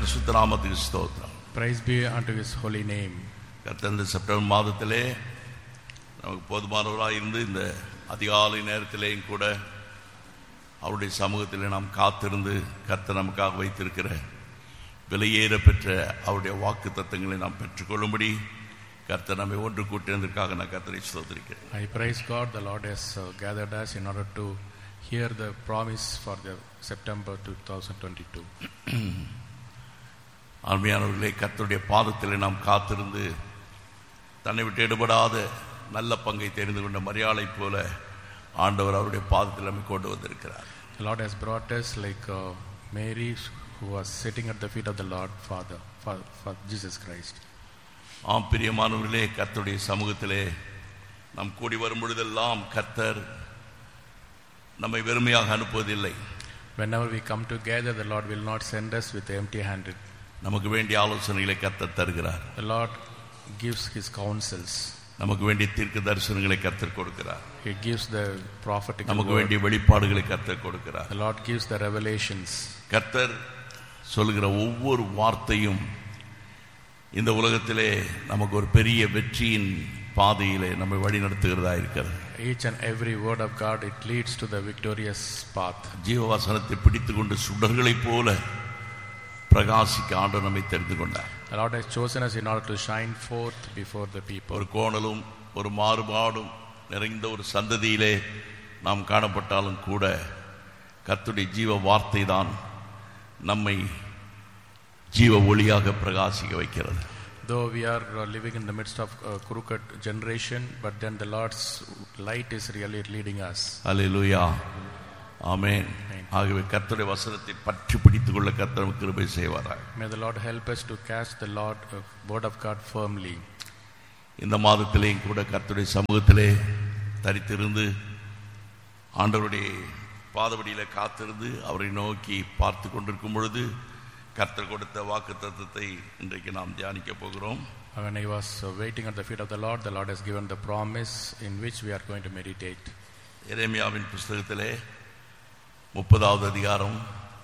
பரிசுத்த நாமத்துக்கு ஸ்தோத்திரம் Praise be unto his holy name. கர்த்தர் இந்த செப்டம்பர் மாதத்திலே நமக்கு போதுமானவராக இருந்து இந்த அதிகாலை நேரத்திலேயும் கூட அவருடைய சமூகத்திலே நாம் காத்திருந்து கர்த்தர் நமக்காக வைத்திருக்கிற விலையேற பெற்ற அவருடைய வாக்கு தத்தங்களை நாம் பெற்றுக்கொள்ளும்படி கர்த்தர் நம்மை ஒன்று கூட்டினதற்காக நான் கர்த்தரை ஸ்தோத்திரிக்கிறேன் I praise God, the Lord has uh, gathered us in order to hear the promise for the September 2022. அருமையானவர்களே கர்த்தருடைய பாதத்திலே நாம் காத்திருந்து தன்னை விட்டு எடுபடாத நல்ல பங்கை தெரிந்து கொண்ட மரியாதை போல ஆண்டவர் அவருடைய பாதத்தில் நம்மை கொண்டு வந்திருக்கிறார் The Lord has brought us like uh, Mary, who was sitting at the feet of the Lord Father, for, for Jesus Christ. ஆம் பிரியமானவர்களே கர்த்தருடைய சமூகத்திலே நாம் கூடி வரும் பொழுதெல்லாம் கர்த்தர் நம்மை வெறுமையாக அனுப்புவதில்லை Whenever we come together, the Lord will not send us with empty handed. நமக்கு வேண்டிய ஆலோசனைகளை கர்த்தர் தருகிறார் The Lord gives his counsels, நமக்கு வேண்டிய தீர்க்க தரிசனங்களை கர்த்தர் கொடுக்கிறார் he gives the prophetic நமக்கு word. வேண்டிய வெளிப்பாடுகளை கர்த்தர் கொடுக்கிறார் The Lord gives the revelations. கர்த்தர் சொல்லுகிற ஒவ்வொரு வார்த்தையும் இந்த உலகத்திலே நமக்கு ஒரு பெரிய வெற்றியின் பாதையிலே நம்மை வழி நடத்துகிறதா இருக்கிறது Each and every word of God, it leads to the victorious path. ஜீவவாசனத்தை பிடித்து கொண்டு சுடர்களைப் போல பிரகாசிக்க ஆண்டவர் நம்மை தெரிந்து கொண்டார் The Lord has chosen us in order to shine forth before the people. ஒரு கோணலும் ஒரு மாறுபாடும் நிறைந்த ஒரு சந்ததியிலே நாம் காணப்பட்டாலும் கூட கர்த்தருடைய ஜீவ வார்த்தை தான் நம்மை ஜீவ ஒளியாக பிரகாசிக்க வைக்கிறது Though we are uh, living in the midst of a crooked generation, but then the Lord's light is really leading us. அல்லேலூயா ஆமென் ஆகவே கர்த்தருடைய வசனத்தை பற்றி பிடித்துக் கொள்ள கர்த்தர் நமக்கு கிருபை செய்வாராக May the Lord help us to catch the Lord uh, word of God firmly. இந்த மாதத்திலேயும் கூட கர்த்தருடைய சமூகத்திலே தரித்திருந்து ஆண்டவருடைய பாதபடியில காத்திருந்து அவரை நோக்கி பார்த்து கொண்டிருக்கும் பொழுது கர்த்தர் கொடுத்த வாக்கு தத்துவத்தை இன்றைக்கு நாம் தியானிக்க போகிறோம் When I was uh, waiting at the feet of the Lord, the Lord has given the promise in which we are going to meditate. எரேமியாவின் புஸ்தகத்திலே முப்பதாவது அதிகாரம்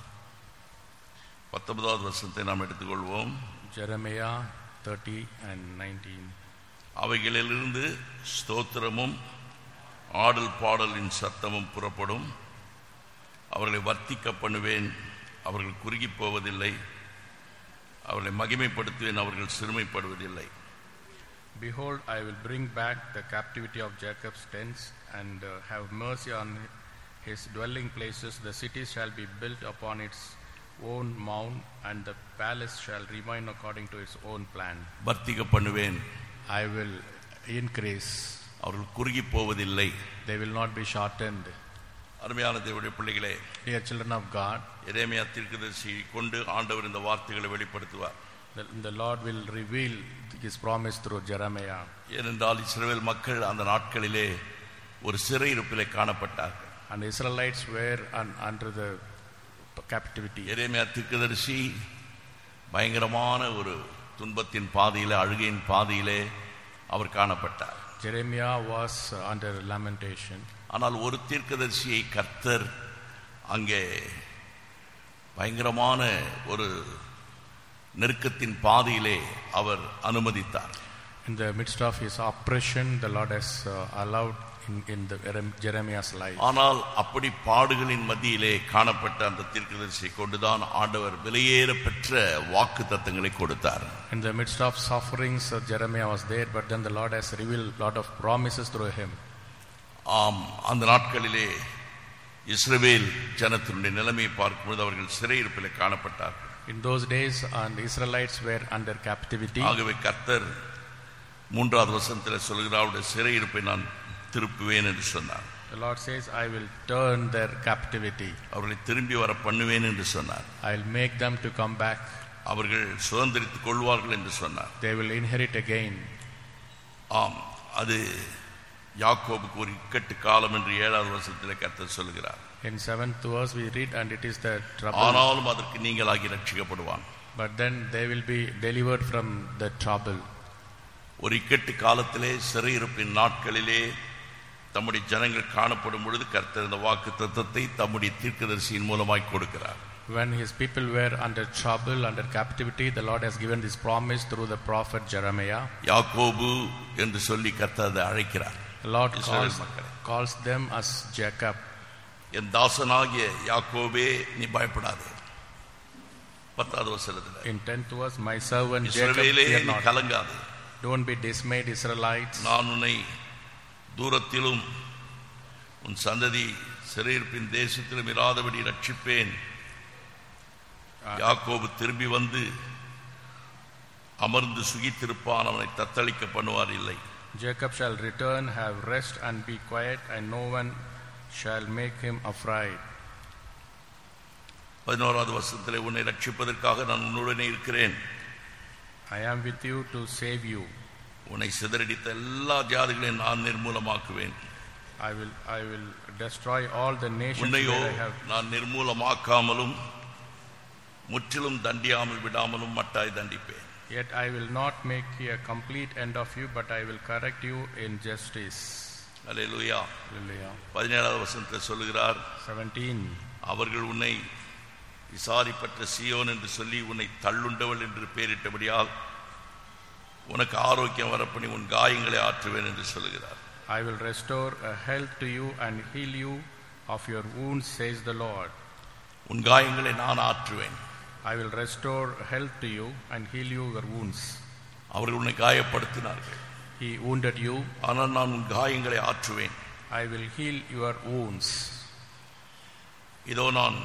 பத்தொன்பதாவது வருஷத்தை நாம் எடுத்துக்கொள்வோம் Jeremiah 30 and 19. அவைகளிலிருந்து ஸ்தோத்திரமும் ஆடல் பாடலின் சத்தமும் புறப்படும் அவர்களை வர்த்திக்க பண்ணுவேன் அவர்கள் குறுகி போவதில்லை அவர்களை மகிமைப்படுத்துவேன் அவர்கள் சிறுமைப்படுவதில்லை Behold, I will bring back the captivity of Jacob's tents and uh, have mercy on his dwelling places. The city shall be built upon its own mound, and the palace shall remain according to its own plan. வர்த்திக்க பண்ணுவேன் I will increase, அவர்கள் குறுகி போவதில்லை they will not be shortened. அருமையான தேவனுடைய பிள்ளைகளே Dear children of God, எரேமியா தீர்க்கதரிசி கொண்டு ஆண்டவர் இந்த வார்த்தைகளை வெளிப்படுத்துவார் the, the Lord will reveal his promise through Jeremiah. ஏனென்றால் இஸ்ரவேல் மக்கள் அந்த நாட்களிலே ஒரு சிறையிருப்பிலே காணப்பட்டார்கள் And the Israelites were un, under the captivity. எரேமியா தீர்க்கதரிசி பயங்கரமான ஒரு துன்பத்தின் பாதையிலே அழுகையின் பாதையிலே அவர் காணப்பட்டார் Jeremiah was uh, under lamentation. ஆனால் ஒரு தீர்க்கதரிசியை கர்த்தர் அங்கே பயங்கரமான ஒரு நெருக்கத்தின் பாதையிலே அவர் அனுமதித்தார் In the midst of his oppression, the Lord has uh, allowed in, in the Jerem- Jeremiah's life. ஆனால் அப்படி பாடுகளின் மத்தியிலே காணப்பட்ட அந்த தீர்க்கதரிசியை கொண்டுதான் ஆண்டவர் விலையேற பெற்ற வாக்கு தத்தங்களை கொடுத்தார் In the midst of sufferings, uh, Jeremiah was there, but then the Lord has revealed a lot of promises through him. ஆம் அந்த நாட்களிலே இஸ்ரவேல் ஜனத்தினுடைய நிலைமையை பார்க்கும்போது அவர்கள் சிறையிருப்பிலே காணப்பட்டார்கள் In those days, and the Israelites were under captivity. ஆகவே கர்த்தர் மூன்றாவது வசனத்தில் சொல்கிறார் அவருடைய சிறையிருப்பை நான் திருப்புவேன் என்று சொன்னார் The Lord says, I will turn their captivity. அவர்களை திரும்பி வர பண்ணுவேன் என்று சொன்னார் I'll make them to come back. அவர்கள் சுதந்திரித்துக் கொள்வார்கள் என்று சொன்னார் They will inherit again. ஆம் அது யாக்கோபுக்கு ஒரு இக்கட்டு காலம் என்று ஏழாவது வருஷத்தில் கர்த்தர் சொல்கிறார் In seventh verse, we read, and it is the trouble. ஆனாலும் அதற்கு நீங்களாகி ரட்சிக்கப்படுவான் But then they will be delivered from the trouble. ஒரு இக்கட்டு காலத்திலே சிறையிருப்பின் நாட்களிலே தம்முடைய ஜனங்கள் காணப்படும் பொழுது கர்த்தர் இந்த வாக்கு தத்தத்தை தம்முடைய தீர்க்கதரிசியின் மூலமாய் கொடுக்கிறார் When his people were under trouble, under captivity, the Lord has given this promise through the prophet Jeremiah. யாக்கோபு என்று சொல்லி கர்த்தர் அதை அழைக்கிறார் The Lord Israel calls, மக்களே. calls them as Jacob. என் தாசனாகிய யாக்கோபே நீ பயப்படாதே பத்தாவது வசனத்துல In 10th verse, my servant Jacob, இஸ்ரவேலே fear நீ not. கலங்காதே Don't be dismayed, Israelites. நான் உன்னை தூரத்திலும் உன் சந்ததி சிறையிருப்பின் தேசத்திலும் இராதபடி ரட்சிப்பேன் யாக்கோபு திரும்பி வந்து அமர்ந்து சுகித்திருப்பான் அவனை தத்தளிக்க பண்ணுவார் இல்லை Jacob shall return, have rest, and be quiet, and no one shall make him afraid. பதினோராவது வருஷத்திலே உன்னை ரட்சிப்பதற்காக நான் உன்னுடனே இருக்கிறேன் I am with you to save you. உன்னை சிதறடித்த எல்லா ஜாதிகளையும் நான் நிர்மூலமாக்குவேன் I will, I will destroy all the nations உன்னையோ where I have. நான் நிர்மூலமாக்காமலும் முற்றிலும் தண்டியாமல் விடாமலும் மட்டாய் தண்டிப்பேன் Yet I will not make a complete end of you, but I will correct you in justice. Hallelujah Hallelujah. பதினேழாவது வசனத்தில் சொல்லுகிறார் 17. அவர்கள் உன்னை விசாரிப்பற்ற சியோன் என்று சொல்லி உன்னை தள்ளுண்டவள் என்று பெயரிட்டபடியால் உனக்கு ஆரோக்கியம் வரப்பணி உன் காயங்களை ஆற்றுவேன் என்று சொல்லுகிறார் I will restore a health to you and heal you of your wounds, says the Lord. உன் காயங்களை நான் ஆற்றுவேன் I will restore health to you and heal you your wounds. அவர்கள் உன்னை காயப்படுத்தினார்கள் He wounded you, ஆனால் நான் உன் காயங்களை ஆற்றுவேன் I will heal your wounds. இதோ நான்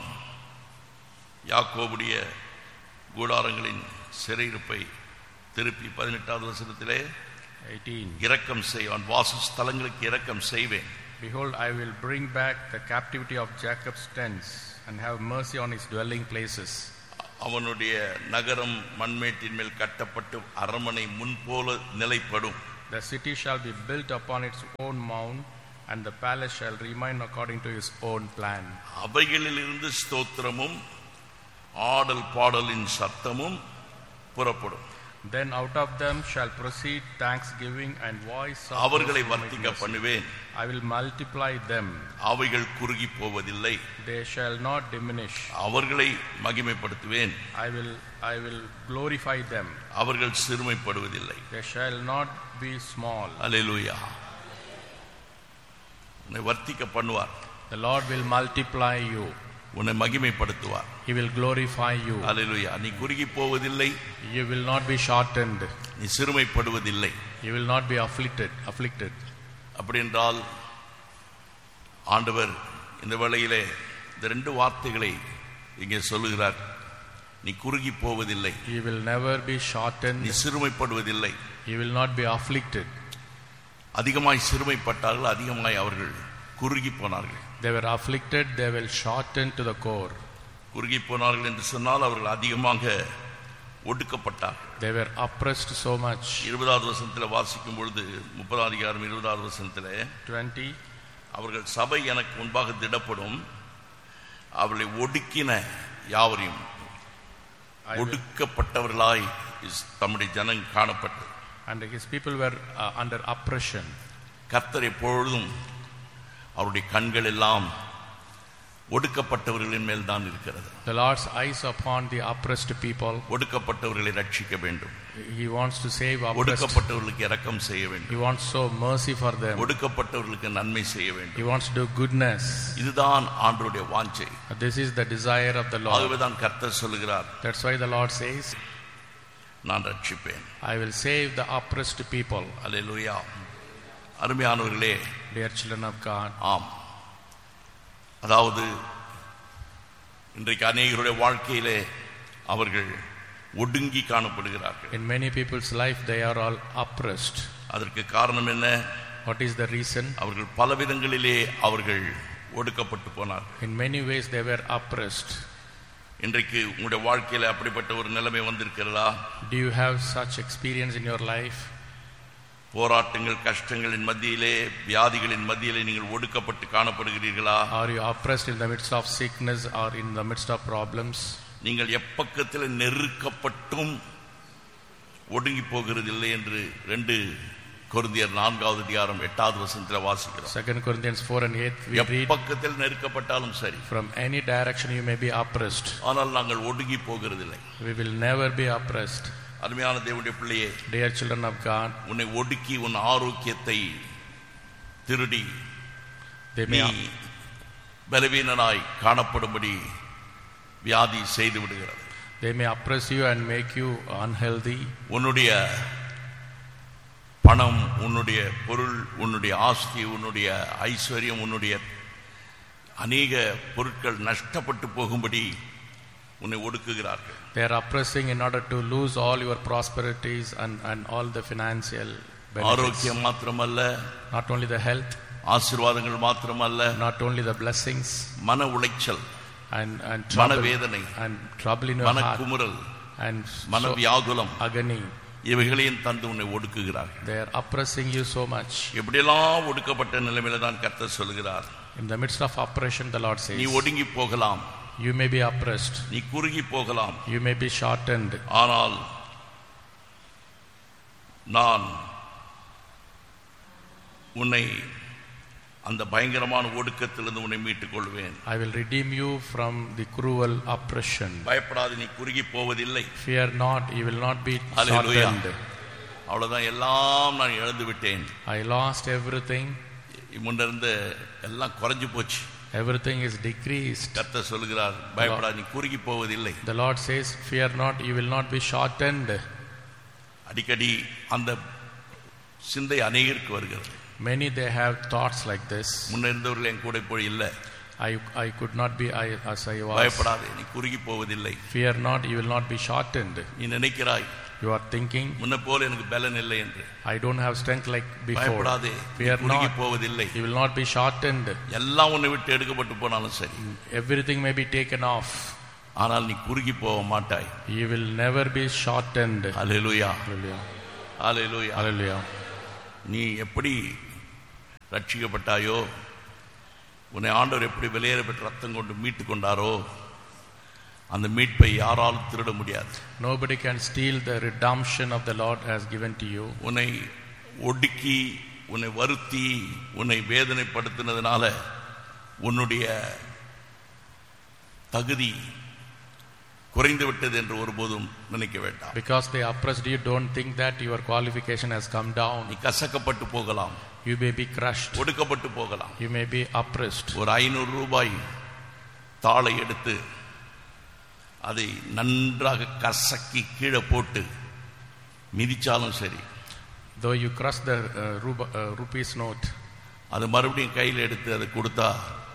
யாக்கோபுடைய கூடாரங்களின் சிறையிருப்பை திருப்பி பதினெட்டாவது வசனத்திலே 18. இரக்கம் செய்வான் வாசஸ்தலங்களுக்கு இரக்கம் செய்வேன் Behold, I will bring back the captivity of Jacob's tents and have mercy on his dwelling places. அவனுடைய நகரம் மண்மேட்டின் மேல் கட்டப்பட்டு அரண்மனை முன்போல நிலைப்படும் The city shall be built upon its own mound, and the palace shall remain according to his own plan. அவைகளிலிருந்து ஸ்தோத்திரமும் ஆடல் பாடலின் சத்தமும் புறப்படும் Then out of them shall proceed thanksgiving and voice of அவர்களை those who make வர்த்திக்க mercy. பண்ணுவேன் I will multiply them; அவைகள் குறுகி போவதில்லை they shall not diminish. அவர்களை மகிமைப்படுத்துவேன் I will, I will glorify them; அவர்கள் சிறுமைப்படுவதில்லை they shall not be small. அல்லேலூயா உன்னை வர்த்திக்க பண்ணுவார் The Lord will multiply you; உன்னை மகிமைப்படுத்துவார் He will glorify you. அல்லேலூயா நீ குறுகி போவதில்லை You will not be shortened; நீ சிறுமைப்படுவதில்லை you will not be afflicted. Afflicted. அப்படி என்றால் ஆண்டவர் இந்த வேளையிலே இந்த ரெண்டு வார்த்தைகளை இங்கே சொல்லுகிறார் நீ குறுகி போவதில்லை You will never be நீ shortened; சிறுமைப்படுவதில்லை you will not be afflicted. அதிகமாய் சிறுமைப்பட்டார்கள் அதிகமாய் அவர்கள் குறுகி போனார்கள் They were afflicted; they will shorten to the core. குறுகி போனார்கள் என்று சொன்னால் அவர்கள் அதிகமாக ஒடுக்கப்பட்டார்கள் They were oppressed so much. இருபதாவது வசனத்தில் வாசிக்கும் பொழுது முப்பதாம் அதிகாரம் இருபதாவது வசனத்தில் 20. அவர்கள் சபை எனக்கு முன்பாக திடப்படும் அவர்களை ஒடுக்கின யாவரையும் I will- ஒடுக்கப்பட்டவர்களாய் இஸ் தம்முடைய ஜனம் காணப்பட்டது and his people were uh, under oppression. கர்த்தர் எப்பொழுதும் அவருடைய கண்கள் எல்லாம் ஒடுக்கப்பட்டவர்களின் மேல் தான் இருக்கிறது The Lord's eyes upon the oppressed people. ஒடுக்கப்பட்டவர்களை ரட்சிக்க வேண்டும் He wants to save oppressed. ஒடுக்கப்பட்டவர்களுக்கு இரக்கம் செய்ய வேண்டும் He wants so mercy for them. ஒடுக்கப்பட்டவர்களுக்கு நன்மை செய்ய He வேண்டும் wants to do goodness. இதுதான் ஆண்டருடைய வாஞ்சை This is the desire of the Lord. ஆகவே தான் கர்த்தர் சொல்லுகிறார் That's why the Lord says, நான் ரட்சிப்பேன் I will save the oppressed people. அல்லேலூயா அருமையானவர்களே Dear children of God, ஆம் அதாவது இன்றைக்கு அநேகருடைய வாழ்க்கையிலே அவர்கள் ஒடுங்கி காணப்படுகிறார்கள் in many people's life, they are all oppressed. அதற்கு காரணம் என்ன What is the reason? அவர்கள் பலவிதங்களிலே அவர்கள் ஒடுக்கப்பட்டு போனார்கள் In many ways, they were oppressed. இன்றைக்கு உங்களுடைய வாழ்க்கையில அப்படிப்பட்ட ஒரு நிலைமை வந்திருக்கிறதா Do you have such experience in your life? போராட்டங்கள் கஷ்டங்களின் மத்தியிலே வியாதிகளின் மத்தியிலே நீங்கள் ஒடுக்கப்பட்டு காணப்படுகிறீர்களா Are you oppressed in the midst of sickness or in the midst of problems? நீங்கள் எப்பக்கத்தில் நெருக்கப்பட்டும் ஒடுங்கி போகிறதில்லை என்று ரெண்டு கொரிந்தியர் நான்காவது அதிகாரம் எட்டாவது வசனத்தில் வாசிக்கிறோம் 2 Corinthians 4 and 8, we read, எப்பக்கத்தில் நெருக்கப்பட்டாலும் சரி From any direction you may be oppressed. ஆனால் நாங்கள் ஒடுங்கி போகிறதில்லை We will never be oppressed. அருமையான தேவனுடைய பிள்ளையே Dear children of God, உன்னை ஒடுக்கி உன் ஆரோக்கியத்தை திருடி they நீ may, பலவீனனாய் காணப்படும்படி வியாதி செய்து விடுகிறது they may oppress you and make you unhealthy. உன்னுடைய பணம் உன்னுடைய பொருள் உன்னுடைய ஆஸ்தி உன்னுடைய ஐஸ்வர்யம் உன்னுடைய அநேக பொருட்கள் நஷ்டப்பட்டு போகும்படி உன்னை ஒடுக்குகிறார்கள் They are oppressing in order to lose all your prosperities and, and all the financial benefits. ஆரோக்கியம் மாத்திரமல்ல Not only the health, ஆசீர்வாதங்கள் மாத்திரமல்ல not only the blessings மன உளைச்சல் and, and trouble, மனவேதனை and trouble in your மன heart குமுறல் and மன so வியாகுலம் agony. இவைகளையும் தந்து உன்னை ஒடுக்குகிறார்கள் They are oppressing you so much. எப்படியெல்லாம் ஒடுக்கப்பட்ட நிலைமையில தான் கர்த்தர் சொல்கிறார் In the midst of oppression, the Lord நீ says, ஒடுங்கி போகலாம் You may be oppressed, நீ குறுகி போகலாம் you may be shortened, ஆனால் நான் உன்னை அந்த பயங்கரமான ஒடுக்கத்திலிருந்து உன்னை மீட்டுக் கொள்வேன் I will redeem you from the cruel oppression. பயப்படாது நீ குறுகி போவதில்லை Fear not, you will not be Hallelujah. shortened. அவ்வளவுதான் எல்லாம் நான் இழந்து விட்டேன் I lost everything, முன்னிருந்த எல்லாம் குறைஞ்சு போச்சு everything is decreased. கர்த்தர் சொல்கிறார் பயப்படாது நீ குறுகி போவதில்லை The Lord says, Fear not, you will not be shortened. அடிக்கடி அந்த சிந்தை அநேகருக்கு வருகிறது Many they have thoughts like this. முன்ன இருந்தவர்கள் என் கூட இப்போ இல்லை I, I could not be I, as I was. பயப்படாதே நீ குறுகி போவதில்லை Fear not, you will not be shortened. நீ நினைக்கிறாய் You are thinking, முன்ன போல எனக்கு பலன் இல்லை என்று I don't have strength like before. பயப்படாதே நீ Fear குறுகி not, போவதில்லை you will not be shortened. எல்லாம் உன்னை விட்டு எடுக்கப்பட்டு போனாலும் சரி Everything may be taken off. ஆனால் நீ குறுகி போக மாட்டாய் You will never be shortened. அலையலுயா Hallelujah. அலையலுயா Hallelujah. நீ எப்படி ரட்சிக்கப்பட்டாயோ உன்னை ஆண்டவர் எப்படி வெளியேற பெற்று ரத்தம் கொண்டு மீட்டு கொண்டாரோ அந்த மீட்பை யாராலும் திருட முடியாது Nobody can steal the redemption of the Lord has given to you. உன்னை ஒடுக்கி உன்னை வருத்தி உன்னை வேதனைப்படுத்தினதுனால உன்னுடைய தகுதி குறைந்து விட்டது என்று ஒருபோதும் நினைக்க வேண்டாம் Because they oppressed you, don't think that your qualification has come down. நீ கசக்கப்பட்டு போகலாம் You may be crushed. ஒடுக்கப்பட்டு போகலாம் You may be oppressed. ஒரு ஐநூறு ரூபாய் தாளை எடுத்து அதை நன்றாக கசக்கி கீழே போட்டு மிதிச்சாலும் சரி Though you crush the uh, ruba, uh, rupees note, அது மறுபடியும் கையில் எடுத்து அதை கொடுத்தா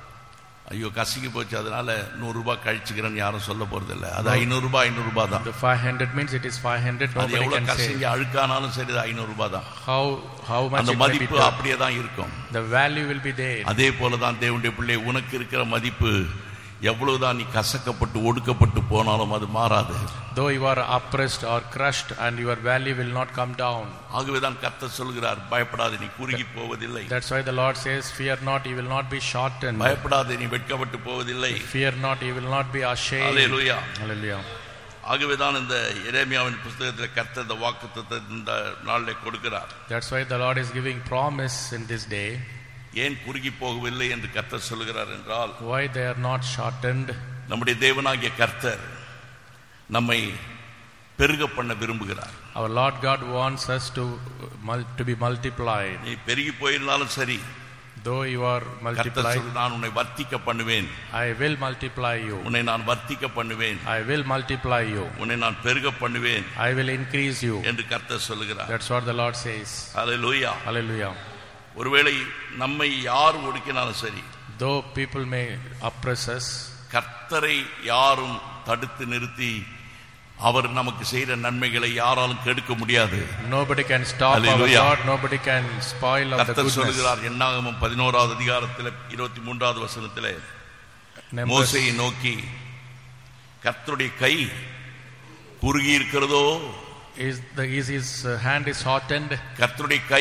ஐயோ கசக்கி போச்சு அதனால நூறு ரூபாய் கழிச்சுக்கிறேன்னு யாரும் சொல்ல போறதில்ல அது ஐநூறு ரூபாய் ஐநூறு ரூபாய் தான் the 500 means it is 500. அது Nobody எவ்வளவு can say கசங்கி அழுக்கானாலும் சரி அது ஐநூறு ரூபாய் தான் how how much அந்த it may be. மதிப்பு done. அப்படியே தான் இருக்கும் The value will be there. அதே போல தான் தேவனுடைய பிள்ளை உனக்கு இருக்கிற மதிப்பு எவ்வளவுதான் நீ கசக்கப்பட்டு ஒடுக்கப்பட்டு போனாலும் அது மாறாது Though you are oppressed or crushed, and your value will not come down. ஆகவே தான் கர்த்தர் சொல்கிறார் பயப்படாது நீ குறுகி போவதில்லை That's why the Lord says, Fear not, you will not be shortened. பயப்படாது நீ வெட்கப்பட்டு போவதில்லை Fear not, you will not be ashamed. Hallelujah Hallelujah. ஆகவே தான் இந்த எரேமியாவின் புஸ்தகத்தில் கர்த்தர் இந்த வாக்குத்தத்தை இந்த நாளில் கொடுக்கிறார் That's why the Lord is giving promise in this day. ஏன் குறுகி போகவில்லை என்று கர்த்தர் சொல்கிறார் என்றால் Why they are not shortened? நம்முடைய தேவனாகிய கர்த்தர் நம்மை பெருக பண்ண விரும்புகிறார் Our Lord God wants us to, mul- to be multiplied. நீ பெருகி போயிருந்தாலும் சரி Though you are கர்த்தர் multiplied, சொல்லு நான் உன்னை வர்த்திக்க பண்ணுவேன் I will multiply you. உன்னை நான் வர்த்திக்க பண்ணுவேன் I will multiply you. உன்னை நான் பெருக பண்ணுவேன் I will increase you. என்று கர்த்தர் சொல்லுகிறார் That's what the Lord says. Hallelujah Hallelujah. ஒருவேளை நம்மை யார் ஒடுக்கினாலும் சரி Though people may oppress us, கர்த்தரை யாரும் தடுத்து நிறுத்தி அவர் நமக்கு செய்த நன்மைகளை யாராலும் கெடுக்க முடியாது nobody can stop our Hallelujah. God, nobody can spoil of the கர்த்தர் goodness. சொல்லுகிறார் என்னாகமும் பதினோராவது அதிகாரத்தில் இருபத்தி மூன்றாவது வசனத்தில் Numbers, மோசையை நோக்கி கர்த்தருடைய கை குறுகி இருக்கிறதோ is, the, is his uh, hand is shortened? கர்த்தருடைய கை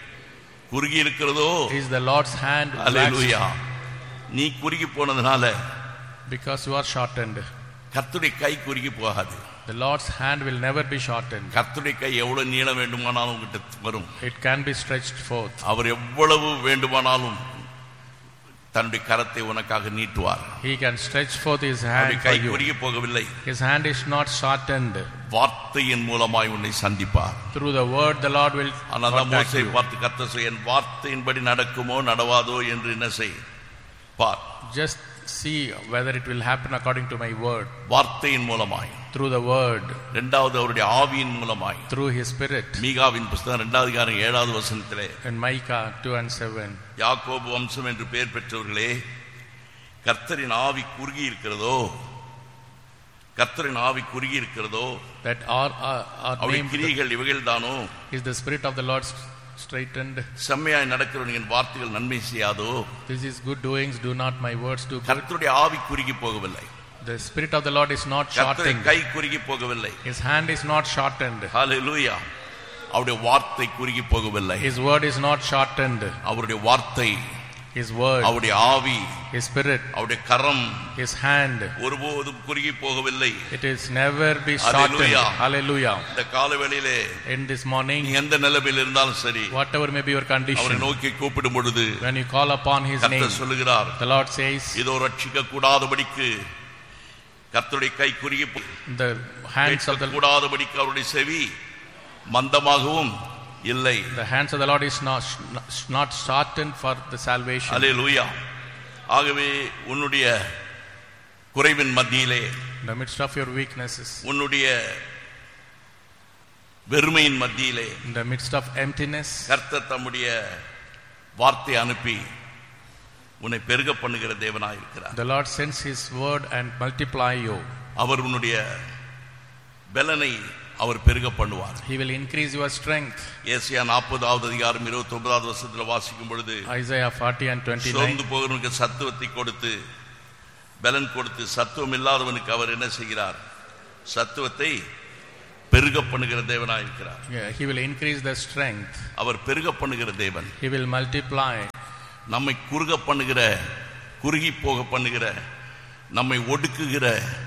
குறுகி இருக்கிறதோ Is the Lord's hand hallelujah relaxed? நீ குறுகி போனதுனால Because you are shortened. கர்த்தருடைய கை குறுகி போகாது The Lord's hand will never be shortened. கர்த்தருடைய கை எவ்வளவு நீளம் வேண்டுமானாலும் உங்ககிட்ட வரும் It can be stretched forth. அவர் எவ்வளவு வேண்டுமானாலும் தன்னுடைய கரத்தை உனக்காக நீட்டுவார் He can stretch forth his அவருடைய hand for கை you. குறுகி போகவில்லை His hand is not shortened. வார்த்தையின் மூலமாய் உன்னை சந்திப்பார் Through the word, the Lord will ஆனால் contact மோசை you. பார்த்து கர்த்தர் சொல், என் வார்த்தையின்படி நடக்குமோ நடவாதோ என்று என்ன செய் பார் Just see whether it will happen according to my word. வார்த்தையின் மூலமாய் Through the word, இரண்டாவது அவருடைய ஆவியின் மூலமாய் through his spirit. மீகாவின் புஸ்தகம் இரண்டாவது காரம் ஏழாவது வசனத்திலே In Micah 2 and 7. யாக்கோபு வம்சம் என்று பெயர் பெற்றவர்களே கர்த்தரின் ஆவி குறுகி இருக்கிறதோ கர்த்தரின் ஆவி குறுகி இருக்கிறதோ That our, our, our அவருடைய name கிரிகள் இவைகள்தானோ is the spirit of the Lord straightened. செம்மையாய் நடக்கிறவனின் வார்த்தைகள் நன்மை செய்யாதோ This is good doings, do not my words do good. கர்த்தருடைய ஆவி குறுகி போகவில்லை The spirit of the Lord is not கர்த்தருடைய shortened. கை குறுகி போகவில்லை His hand is not shortened. ஹalleluya அவருடைய வார்த்தை குறுகி போகவில்லை His word is not shortened. அவருடைய வார்த்தை His word, அவருடைய ஆவி His spirit, அவருடைய கரம் His hand. ஒருபோதும் குறுகி போகவில்லை It is never be shortened. Hallelujah. Hallelujah. இந்த காலவேளையிலே In this நீ morning, எந்த நிலைமையில் இருந்தாலும் சரி whatever may be your அவரை condition, நோக்கி கூப்பிடும் பொழுது when you call upon His name, கர்த்தர் சொல்லுகிறார் the Lord says, இதோ ரட்சிக்க கூடாதபடிக்கு கர்த்தருடைய கை குறுகி போ- the hands of கேட்க the கூடாதபடிக்கு அவருடைய செவி மந்தமாகவும் இல்லை the hands of the Lord is not not shortened for the salvation. அலே லூயா ஆகவே உன்னுடைய குறைவின் மத்தியிலே In the midst of your weaknesses, உன்னுடைய வெறுமையின் மத்தியிலே in the midst of emptiness, கர்த்தர் தம்முடைய வார்த்தை அனுப்பி உன்னை பெருக பண்ணுகிற தேவனாயிருக்கிறார் the Lord sends His word and multiply you. அவர் உன்னுடைய பலனை அவர் பெருக பண்ணுவார் He will increase your strength. Isaiah நாற்பதாவது அதிகாரம் இருபத்தி ஒன்பதாவது வருஷத்துல வாசிக்கும் பொழுது Isaiah 40 and 29. சோர்ந்து போகிறவனுக்கு சத்துவத்தை கொடுத்து பலன் கொடுத்து சத்துவம் இல்லாதவனுக்கு அவர் என்ன செய்கிறார் சத்துவத்தை பெருக பண்ணுகிற தேவனாயிருக்கிறார் Yeah, he will increase the strength. அவர் பெருக பண்ணுகிற தேவன் He will multiply. நம்மை குறுக பண்ணுகிற குறுகி போக பண்ணுகிற நம்மை ஒடுக்குகிற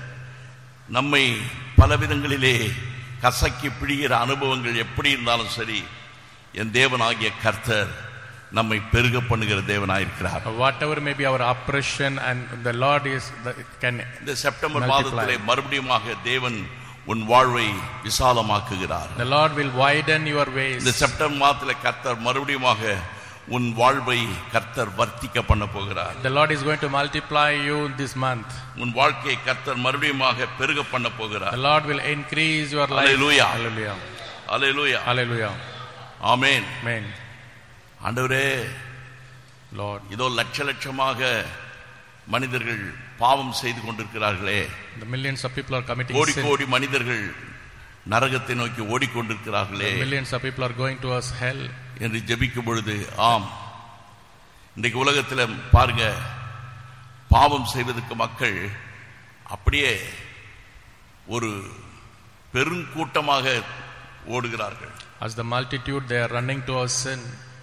நம்மை பலவிதங்களிலே கசக்கி பிடிகிற அனுபவங்கள் எப்படி இருந்தாலும் சரி என் தேவனாகிய கர்த்தர் நம்மை பெருக பண்ணுகிற தேவனாயிருக்கிறார் Whatever may be our oppression, and the Lord is the, can இந்த செப்டம்பர் Multiply. மாதத்திலே மறுபடியுமாக தேவன் உன் வாழ்வை விசாலமாக்குகிறார் the Lord will widen your ways. இந்த செப்டம்பர் மாதத்திலே கர்த்தர் மறுபடியுமாக உன் வாழ்வை கர்த்தர் வர்த்திக்க பண்ண போகிறார் The Lord is going to multiply you this month. உன் வாழ்க்கையை கர்த்தர் மறுபடியுமாக பெருக பண்ண The போகிறார் Lord will increase your life. Hallelujah. Hallelujah. Hallelujah Hallelujah. Amen Amen. ஆண்டவரே Lord, இதோ லட்ச லட்சமாக மனிதர்கள் பாவம் செய்து கொண்டிருக்கிறார்களே the millions of people are committing கோடி sin. கோடி மனிதர்கள் நரகத்தை நோக்கி ஓடிக்கொண்டிருக்கிறார்களே The millions of people are going towards hell. என்று ஜெபிக்கும் பொழுது ஆம் இன்றைக்கு உலகத்தில் பாருங்க பாவம் செய்வதற்கு மக்கள் அப்படியே ஒரு பெருங்கூட்டமாக ஓடுகிறார்கள் As the multitude, they are running towards sin.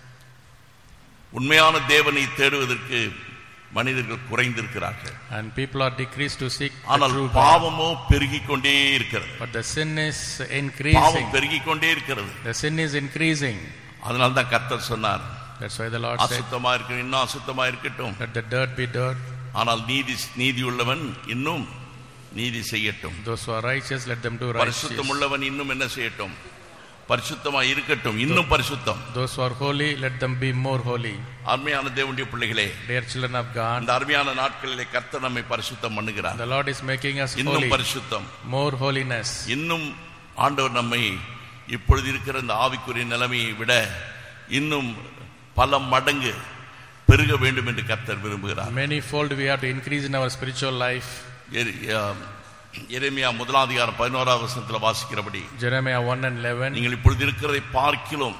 உண்மையான தேவனை தேடுவதற்கு மனிதர்கள் குறைந்திருக்கிறார்கள் And people are decreased to seek the ஆனால் true God. பாவமோ பெருகிக் கொண்டே இருக்கிறது But the sin is increasing. பாவம் பெருகிக் கொண்டே இருக்கிறது The sin is increasing. அதனால தான் கர்த்தர் சொன்னார் That's why the Lord said, அசுத்தமா இருக்கட்டும் இன்னும் அசுத்தமா இருக்கட்டும் Let the dirt be dirt. ஆனால் நீதி நீதி உள்ளவன் இன்னும் நீதி செய்யட்டும் Those who are righteous, let them do பரிசுத்தம் righteous. உள்ளவன் இன்னும் என்ன செய்யட்டும் பரிசுத்தமா இருக்கட்டும் இன்னும் பரிசுத்தம் Those who are holy, let them be more holy. அருமையான தேவனுடைய பிள்ளைகளே Dear children of God, அந்த அருமையான நாட்களிலே கர்த்தர் நம்மை பரிசுத்தம் பண்ணுகிறார் the Lord is making us இன்னும் holy. பரிசுத்தம் More holiness. இன்னும் ஆண்டவர் நம்மை இப்பொழுது இருக்கிற இந்த ஆவிக்குரிய நிலைமையை விட இன்னும் பல மடங்கு பெருக வேண்டும் என்று கர்த்தர் விரும்புகிறார் Many fold we have to increase in our spiritual life. எரி- ஆம், எரேமியா முதலாம் அதிகாரம் பதினோராவது வசனத்தில் வாசிக்கிறபடி Jeremiah 1 and 11. நீங்கள் இப்பொழுது இருக்கிறதை பார்க்கிலும்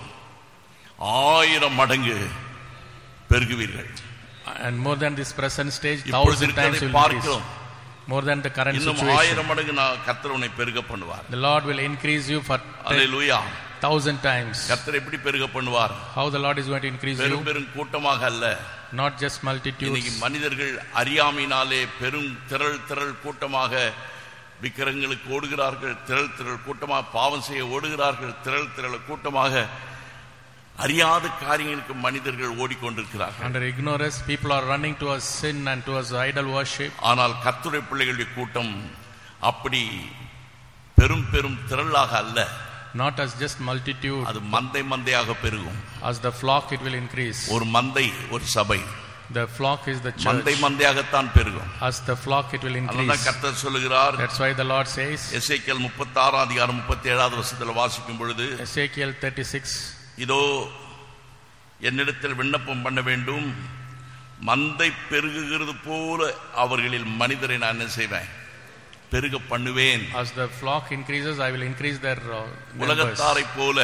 ஆயிரம் மடங்கு பெருகுவீர்கள் And more than this present stage, இப்பொழுது thousand times இருக்கிறதை will increase. பார்க்கிறோம் More than the current இன்னும் situation. ஆயிரம் மடங்கு நான் கர்த்தர் உன்னை பெருக பண்ணுவார் The Lord will increase you for hallelujah thousand times. கர்த்தர் எப்படி பெருக பண்ணுவார் How the Lord is going to increase பெரும் you? பெரும் கூட்டமாக அல்ல Not just இன்னைக்கு multitudes. மனிதர்கள் அறியாமையினாலே பெரும் திரள் திரள் கூட்டமாக விக்கிரங்களுக்கு ஓடுகிறார்கள் திரள் திரள் கூட்டமாக பாவம் செய்ய ஓடுகிறார்கள் திரள் திரள் கூட்டமாக அறியாத காரியங்களுக்கு மனிதர்கள் ஓடிக்கொண்டிருக்கிறார்கள் Under ignorance, people are running towards sin and towards idol worship. ஆனால் கர்த்தருடைய பிள்ளைகளுடைய கூட்டம் அப்படி பெரும் பெரும் திரளாக அல்ல Not as just multitude, அது மந்தை மந்தையாக பெருகும் as the flock it will increase. ஒரு மந்தை ஒரு சபை The flock is the மந்தை church. மந்தையாகத்தான் பெருகும் As the flock it will அதனால increase. கர்த்தர் சொல்லுகிறார் That's why the Lord says, எசேக்கியேல் முப்பத்தாறாம் அதிகாரம் முப்பத்தி ஏழாவது வருஷத்துல வாசிக்கும் பொழுது Ezekiel 36, இதோ என்னிடத்தில் விண்ணப்பம் பண்ண வேண்டும் மந்தை பெருகுகிறது போல அவர்களில் மனிதரை நான் என்ன செய்வேன் பெருக பண்ணுவேன் as the flock increases, I will increase their uh, numbers. உலகத்தாரை போல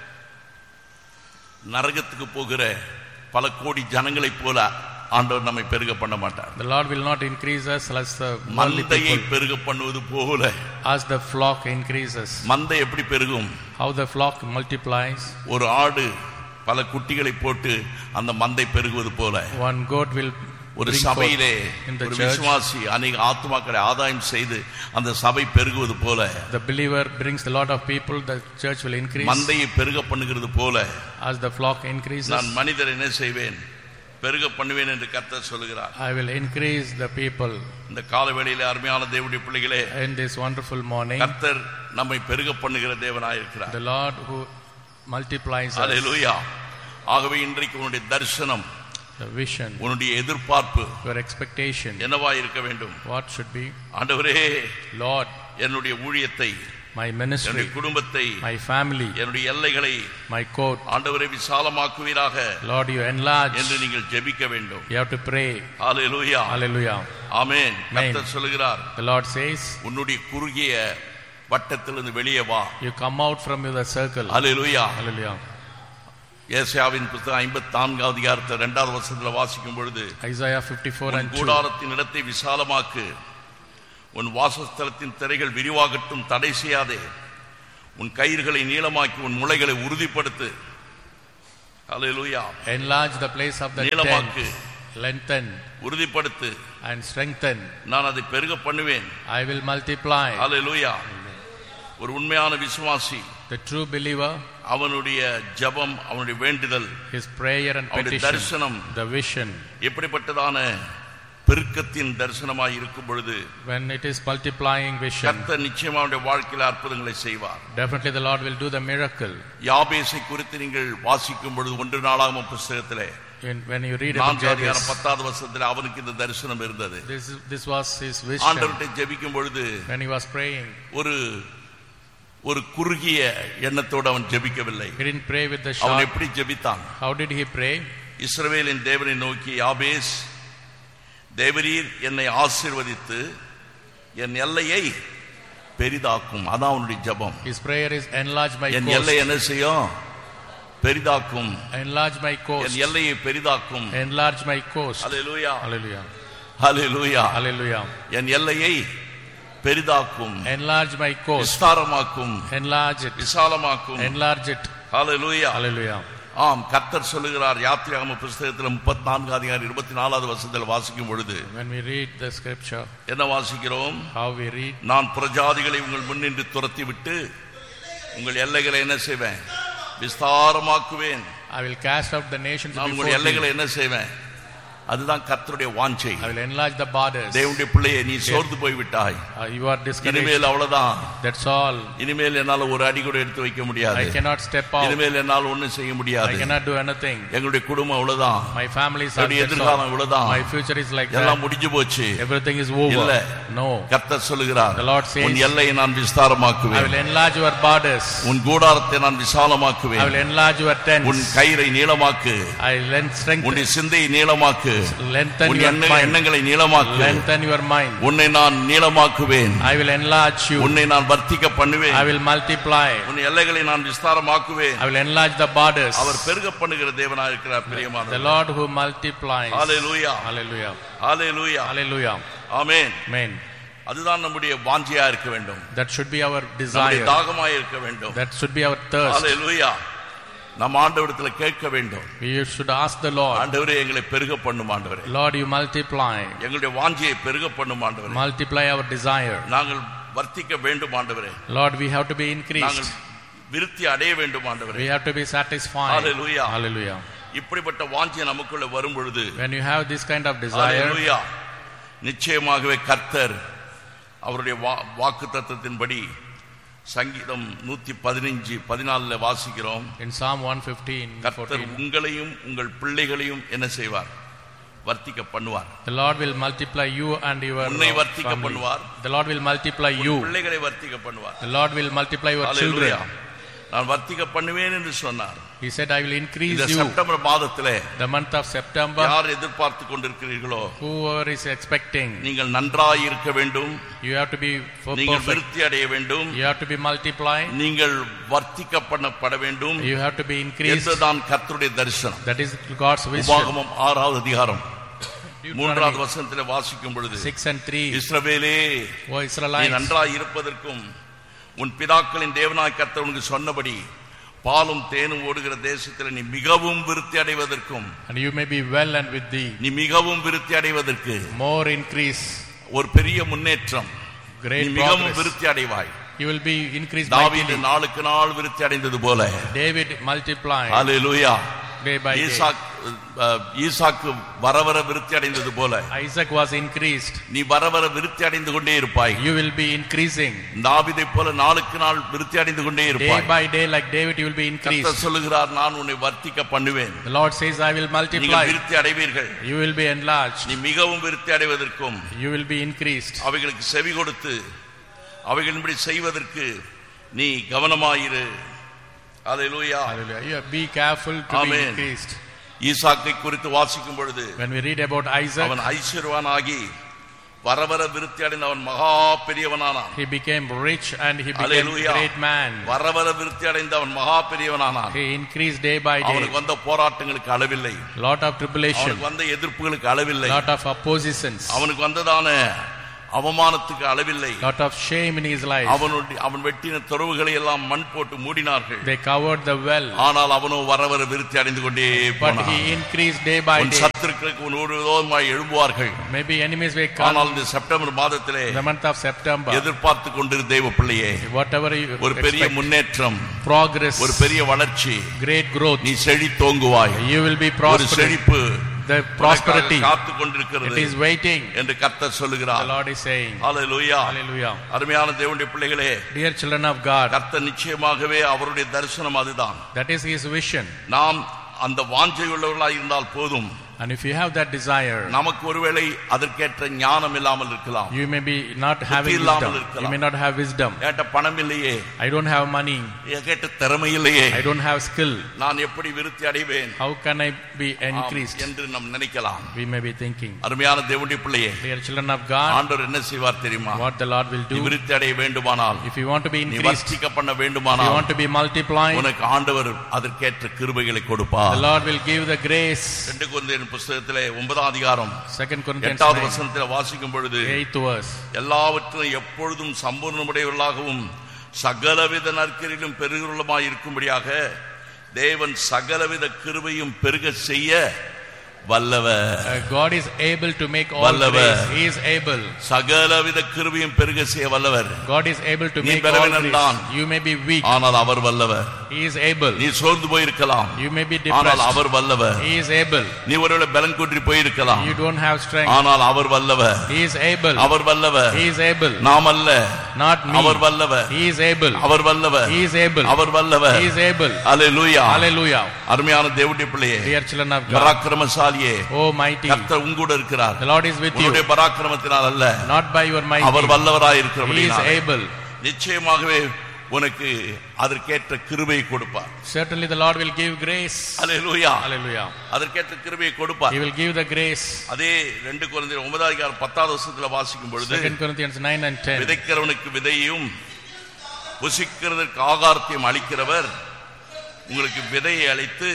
நரகத்துக்கு போகிற பல கோடி ஜனங்களைப் போல ஆண்டவர் நம்மை பெருக பண்ண மாட்டார் The Lord will not increase us as the worldly மந்தையை people, பெருக பண்ணுவது போல as the flock increases. மந்தை எப்படி பெருகும் How the flock multiplies, ஒரு ஆடு பல குட்டிகளை போட்டு அந்த மந்தை பெருகுவது போல one goat will ஒரு bring சபையிலே forth in the ஒரு church. விசுவாசி அநேக ஆத்மாக்களை ஆதாயம் செய்து அந்த சபை பெருகுவது போல The believer brings a lot of people, the church will increase. மந்தையை பெருக பண்ணுகிறது போல As the flock increases, நான் மனிதர் என்ன செய்வேன் பெருக பண்ணுவேன் என்று கர்த்தர் சொல்லுகிறார் I will increase the people. இந்த காலவேளையிலே அருமையான தேவனுடைய பிள்ளைகளே In this wonderful morning, கர்த்தர் நம்மை பெருக பண்ணுகிற தேவனாயிருக்கிறார் the Lord who multiplies us, அல்லேலூயா ஆகவே இன்றைக்கு உன்னுடைய தரிசனம் the vision, உன்னுடைய எதிர்பார்ப்பு your expectation, என்னவா இருக்க வேண்டும் what should be? ஆண்டவரே Lord, என்னுடைய ஊழியத்தை my என்னுடைய ministry, குடும்பத்தை my family, என்னுடைய எல்லைகளை my court. ஆண்டவரை விசாலமாக்குவீராக Lord, you enlarge. என்று நீங்கள் ஜெபிக்க வேண்டும் You have to pray. Hallelujah Hallelujah. ஆமென் கர்த்தர் சொல்லுகிறார் The Lord says, உன்னுடைய குறுகிய வட்டத்திலிருந்து வெளியே வா You come out from the circle. Hallelujah Hallelujah. ஏசாயாவின் புத்தகம் ஐம்பத்தி நான்காவது அதிகாரத்தை இரண்டாவது வருஷத்துல வாசிக்கும் பொழுது Isaiah 54 உன் and 2. கூடாரத்தின் இடத்தை விசாலமாக்கு உன் வாசஸ்தலத்தின் திரைகள் விரிவாகட்டும் தடை செய்யாதே உன் கயிறுகளை நீளமாக்கி உன் முளைகளை உறுதிப்படுத்து ஹalleluya Enlarge the place of the நீளமாக்கு tent. Lengthen உறுதிப்படுத்து and strengthen. நான் அதை பெருக பண்ணுவேன் I will multiply. ஹalleluya ஒரு உண்மையான விசுவாசி The true believer, அவனுடைய ஜெபம் அவனுடைய வேண்டுதல் his prayer and அவனுடைய petition, தரிசனம் the vision, எப்படிப்பட்டதான பெருக்கத்தின் தரிசனமாய் இருக்கும் பொழுது when it is multiplying vision, கர்த்தர் நிச்சயமா அவனுடைய வாழ்க்கையில் அற்புதங்களை செய்வார் definitely the Lord will do the miracle. யாபேசை குறித்து நீங்கள் வாசிக்கும் பொழுது ஒன்று நாளாகும் புஸ்தகத்திலே In, when you read about நான்கு அதிகாரம் Jabez, பத்தாவது வருஷத்துல அவனுக்கு இந்த தரிசனம் இருந்தது this, is- this was his vision. ஆண்டவர்கிட்ட ஜெபிக்கும் பொழுது When he was praying, ஒரு ஒரு குறுகிய எண்ணத்தோடு அவன் ஜெபிக்கவில்லை he didn't pray with the அவன் short. எப்படி ஜெபித்தான் How did he pray? இஸ்ரவேலின் தேவனை நோக்கி யாபேஸ் தேவரீர் என்னை ஆசீர்வதித்து என் எல்லையை பெரிதாக்கும் அதான் அவனுடைய ஜெபம் His prayer is enlarge my என் எல்லை coast. என்ன செய்யும் பெரிதாக்கும் Enlarge my என் coast. எல்லையை பெரிதாக்கும் Enlarge my coast. Hallelujah Hallelujah. Hallelujah Hallelujah. என் எல்லையை பெரிதாக்கும் Enlarge my coast. விஸ்தாரமாக்கும் Enlarge it. விசாலமாக்கும் Enlarge it. Hallelujah Hallelujah. ஆம் கர்த்தர் சொல்லுகிறார் யாத்திராகம புஸ்தகத்தில் முப்பத்தி நான்கு அதிகாரம் இருபத்தி நாலாவது வருஷத்தில் வாசிக்கும் பொழுது When we read the scripture, என்ன வாசிக்கிறோம் how we read, நான் பிரஜாதிகளை உங்கள் முன்னின்று துரத்தி விட்டு உங்கள் எல்லைகளை என்ன செய்வேன் விஸ்தாரமாக்குவேன் I will cast out the nations நான் before உங்கள் எல்லைகளை thee. என்ன செய்வேன் அதுதான் கர்த்தருடைய வாஞ்சை I will enlarge the borders. தேவனுடைய பிள்ளையை நீ சோர்ந்து போய் விட்டாய் Uh, you are discouraged. இனிமேல் அவ்வளவுதான் That's all. இனிமேல் என்னால ஒரு அடி கூட எடுத்து வைக்க முடியாது I cannot step out. இனிமேல் என்னால் ஒண்ணும் செய்ய I முடியாது cannot do anything. எங்களுடைய குடும்பம் அவ்வளவுதான் My family is என்னுடைய that's எதிர்காலம் all. இவ்வளவுதான் My future is like எல்லாம் that. முடிஞ்சு போச்சு Everything is இல்ல. over. No. கர்த்தர் சொல்லுகிறார் The Lord says, உன் எல்லையை நான் I விஸ்தாரமாக்குவேன் will enlarge your borders. உன் கூடாரத்தை நான் I விசாலமாக்குவேன் will enlarge your உன் tents. கயிறை நீளமாக்கு I will length- strengthen, உன்னுடைய சிந்தையை நீளமாக்கு lengthen உன் your எண்ண- mind. எண்ணங்களை நீளமாக்கு Lengthen your mind. உன்னை நான் நீளமாக்குவேன் I will enlarge you. உன்னை நான் வர்த்திக்க பண்ணுவேன் I will multiply. உன் எல்லைகளை நான் விஸ்தாரமாக்குவேன் I will enlarge the borders. அவர் பெருக பண்ணுகிற தேவனாக இருக்கிறார் The பிரியமான Lord who multiplies. Hallelujah Hallelujah. Hallelujah Hallelujah. Amen Amen. அதுதான் நம்முடைய வாஞ்சியா இருக்க வேண்டும் That should be our நம்முடைய desire. தாகமாய் இருக்க வேண்டும் That should be our thirst. ஹalleluya நம் ஆண்டவரிடத்துல கேட்க வேண்டும் We should ask the Lord, ஆண்டவரே எங்களை பெருக பண்ணும் ஆண்டவரே Lord, you multiply. எங்களுடைய வாஞ்சியை பெருக பண்ணும் ஆண்டவரே Multiply our desire. நாங்கள் வர்த்திக்க வேண்டும் ஆண்டவரே Lord, we have to be increased. நாங்கள் விருத்தி அடைய வேண்டும் ஆண்டவரே We have to be satisfied. Hallelujah. Hallelujah. இப்படிப்பட்ட வாஞ்சி நமக்குள்ள வரும் பொழுது When you have this kind of desire, Hallelujah. நிச்சயமாகவே கர்த்தர் அவருடைய வாக்கு தத்தத்தின்படி சங்கீதம் நூத்தி பதினஞ்சு பதினாலுல வாசிக்கிறோம் in Psalm 115, கர்த்தர் 14, உங்களையும் உங்கள் பிள்ளைகளையும் என்ன செய்வார் வர்த்திக்க பண்ணுவார் the Lord will multiply you and your உன்னை uh, வர்த்திக்க family. பண்ணுவார். The Lord will multiply உன் you. பிள்ளைகளை வர்த்திக்க பண்ணுவார் The Lord will multiply your Hallelujah. children. நான் வர்த்திக்க பண்ணுவேன் என்று சொன்னார் He said, I will increase இந்த you. செப்டம்பர் மாதத்திலே The month of September, யார் எதிர்பார்த்து கொண்டிருக்கிறீர்களோ whoever is expecting, நீங்கள் நன்றாய் இருக்க வேண்டும் you have to be for நீங்கள் perfect. விருத்தி அடைய வேண்டும் You have to be multiplied. நீங்கள் வர்த்திக்க பண்ணப்பட வேண்டும் You have to be increased. என்றுதான் கர்த்தருடைய தரிசனம் That is God's wisdom. உபாகமம் ஆறாவது அதிகாரம் மூன்றாவது Deuteronomy வசனத்திலே வாசிக்கும் பொழுது 6 and 3. இஸ்ரவேலே O நீ Israelites, நன்றாய் இருப்பதற்கும் உன் பிதாக்களின் தேவனாய் கர்த்தர் உனக்கு சொன்னபடி பாலும் தேனும் ஓடுகிற தேசத்தில் நீ மிகவும் விருத்தி அடைவதற்கும் and you may be well and with thee. நீ மிகவும் விருத்தி அடைவதற்கு More increase, ஒரு பெரிய முன்னேற்றம் நீ great மிகவும் progress. விருத்தி அடைவாய் You will be increased தாவீது mightily. நாளுக்கு நாள் விருத்தி அடைந்தது போல David multiplied hallelujah day by day. Isaac அஹ், ஈசாக்கு வர வர விருத்தி அடைந்தது போல Isaac was increased. நீ வர வர விருத்தி அடைந்து கொண்டே இருப்பாய் You will be increasing. தாவீதை போல நாளுக்கு நாள் விருத்தி அடைந்து கொண்டே Day இருப்பாய் by day, like David, you will be increased. கர்த்தர் சொல்லுகிறார் நான் உன்னை வர்த்திக்க பண்ணுவேன் The Lord says, I will நீங்கள் multiply. விருத்தி அடைவீர்கள் You will be enlarged. நீ மிகவும் விருத்தி அடைவதற்கும் You will be increased. அவைகளுக்கு செவி கொடுத்து அவைகளின்படி செய்வதற்கு நீ கவனமாயிரு அல்லேலூயா Hallelujah. You be careful to be Amen. increased. ஈசாக்கை குறித்து வாசிக்கும் பொழுது When we read about Isaac, அவன் ஐஸ்வர்வானாகி வர வர விருத்தி அடைந்த அவன் மகா பெரியவனானான் he became rich and he became Hallelujah. great man. வர வர விருத்தி அடைந்த அவன் மகா பெரியவனானான் He increased day by day. அவனுக்கு வந்த போராட்டங்களுக்கு அளவில்லை Lot of tribulation, அவனுக்கு வந்த எதிர்ப்புகளுக்கு அளவில்லை lot of oppositions, அவனுக்கு வந்ததான அவமானத்துக்கு அளவில்லை lot of shame in his life. அவனுடைய அவன் வெட்டின துறவுகளை எல்லாம் மண் போட்டு மூடினார்கள் They covered the well, ஆனால் அவனோ வர வர விருத்தி அடைந்து கொண்டே but போனான் he increased day by உன் day. சத்துருக்களுக்கு உன் ஒரு விரோதமாய் எழும்புவார்கள் Maybe enemies will come ஆனால் இந்த செப்டம்பர் மாதத்திலே in the month of September. எதிர்பார்த்து கொண்டிரு தெய்வ பிள்ளையே Whatever you ஒரு பெரிய expect, முன்னேற்றம் progress, ஒரு பெரிய வளர்ச்சி great growth, நீ செழி தோங்குவாய் you will be ஒரு prospering. செழிப்பு The prosperity, காத்து it கொண்டிருக்கிறது is waiting. என்று கர்த்தர் The சொல்லுகிறார் Lord is saying, hallelujah Hallelujah. அருமையான தேவனுடைய பிள்ளைகளே Dear children of God, கர்த்தர் நிச்சயமாகவே அவருடைய தரிசனம் அதுதான் that is His vision. நாம் அந்த வாஞ்சை உள்ளவர்களாய் இருந்தால் போதும் And if you have that desire, நமக்கு ஒருவேளை அதற்கேற்ற ஞானம் இல்லாமல் இருக்கலாம் you may be not having இல்லாமல் wisdom. இருக்கலாம். You may not have wisdom. என்கிட்ட பணம் இல்லையே I don't have money. என்கிட்ட திறமை இல்லையே I don't have skill. நான் எப்படி விருத்தி அடைவேன் How can I be ஆம், increased? என்று நாம் நினைக்கலாம் We may be thinking. அருமையான தேவனுடைய பிள்ளையே Dear children of God, ஆண்டவர் என்ன செய்வார் தெரியுமா what the Lord will நீ do, விருத்தி அடைய வேண்டுமானால் if you want to be நீ increased, வர்த்திக்க பண்ண if you வேண்டுமானால் want to be multiplied, உனக்கு ஆண்டவர் அதற்கேற்ற கிருபைகளை the கொடுப்பார் Lord will give the grace. ரெண்டு குழந்தையின் புஸ்தகத்திலே ஒன்பதாம் அதிகாரம் Second Corinthians எட்டாவது 9, வசனத்தில் வாசிக்கும் பொழுது 8th verse. எல்லாவற்றிலும் எப்பொழுதும் சம்பூர்ணமுடையவர்களாகவும் சகலவித நற்கரிலும் பெருகிறவர்களுமாய் இருக்கும்படியாக தேவன் சகலவித கிருபையும் பெருக செய்ய வல்லவர் Uh, God is able to make all வல்லவர். grace. He is able. சகலவித கிருபையும் பெருக செய்ய வல்லவர் God is able to நீ make all பலவீனன் தான். grace. You may be weak. ஆனால் அவர் வல்லவர் He is able. நீ சோர்ந்து போயிருக்கலாம் You may be ஆனால் depressed. அவர் வல்லவர் He is able. நீ ஒருவேளை பலன் குன்றி போயிருக்கலாம் You don't have strength. ஆனால் அவர் வல்லவர் He is able. அவர் வல்லவர் He is able. நாம் அல்ல Not me. அவர் வல்லவர் He is able. அவர் வல்லவர் He is able. அவர் வல்லவர் He is able. Hallelujah Hallelujah. அருமையான தேவனுடைய பிள்ளையே Dear children of God. பராக்கிரமசாலியே Oh mighty. கர்த்தர் உங்கூட இருக்கிறார் The Lord is with உன்னுடைய you. பராக்கிரமத்தினால் அல்ல Not by your our might. வல்லவராய் He is இருக்கிறபடியால் able. நிச்சயமாகவே உனக்கு அதற்கேற்ற கிருபையை கொடுப்பார் Certainly the Lord will give grace. Hallelujah Hallelujah. அதற்கேற்ற கிருபையை கொடுப்பார் He will give the grace. அதே ரெண்டு குழந்தை ஒன்பதாவது அதிகாரம் பத்தாவது வருஷத்துல வாசிக்கும் பொழுது Second Corinthians 9 and 10. விதைக்கிறவனுக்கு விதையும் புசிக்கிறதற்கு ஆகாரத்தையும் அளிக்கிறவர் உங்களுக்கு விதையை அளித்து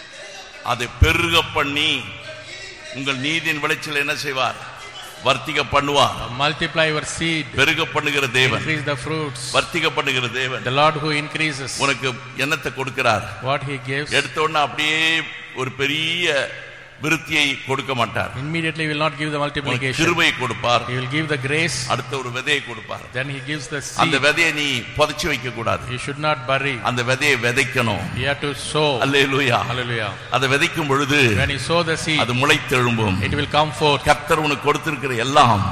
அதை பெருக பண்ணி உங்கள் நீதியின் விளைச்சல் என்ன செய்வார் வர்த்திக பண்ணுவார் Multiply your seed. பெருக பண்ணுகிற தேவன் Increase the fruits. வர்த்திக பண்ணுகிற தேவன் The Lord who increases. உனக்கு என்னத்தை கொடுக்கிறார் What he gives. எடுத்த உடனே அப்படியே ஒரு பெரிய விருத்தியை கொடுக்க மாட்டார் Immediately he will not give the உங்களுக்கு multiplication. கிருபையை கொடுப்பார் He will give the grace, அடுத்த ஒரு விதையை கொடுப்பார் then he gives the அந்த seed. விதையை நீ புதைச்சு வைக்க கூடாது You should not bury. அந்த விதையை விதைக்கணும் You have to sow. Hallelujah Hallelujah. அதை விதைக்கும் பொழுது When you sow the seed, அது முளைத்தெழும்பும் it will come forth. கர்த்தர் உனக்கு கொடுத்திருக்கிற எல்லாம்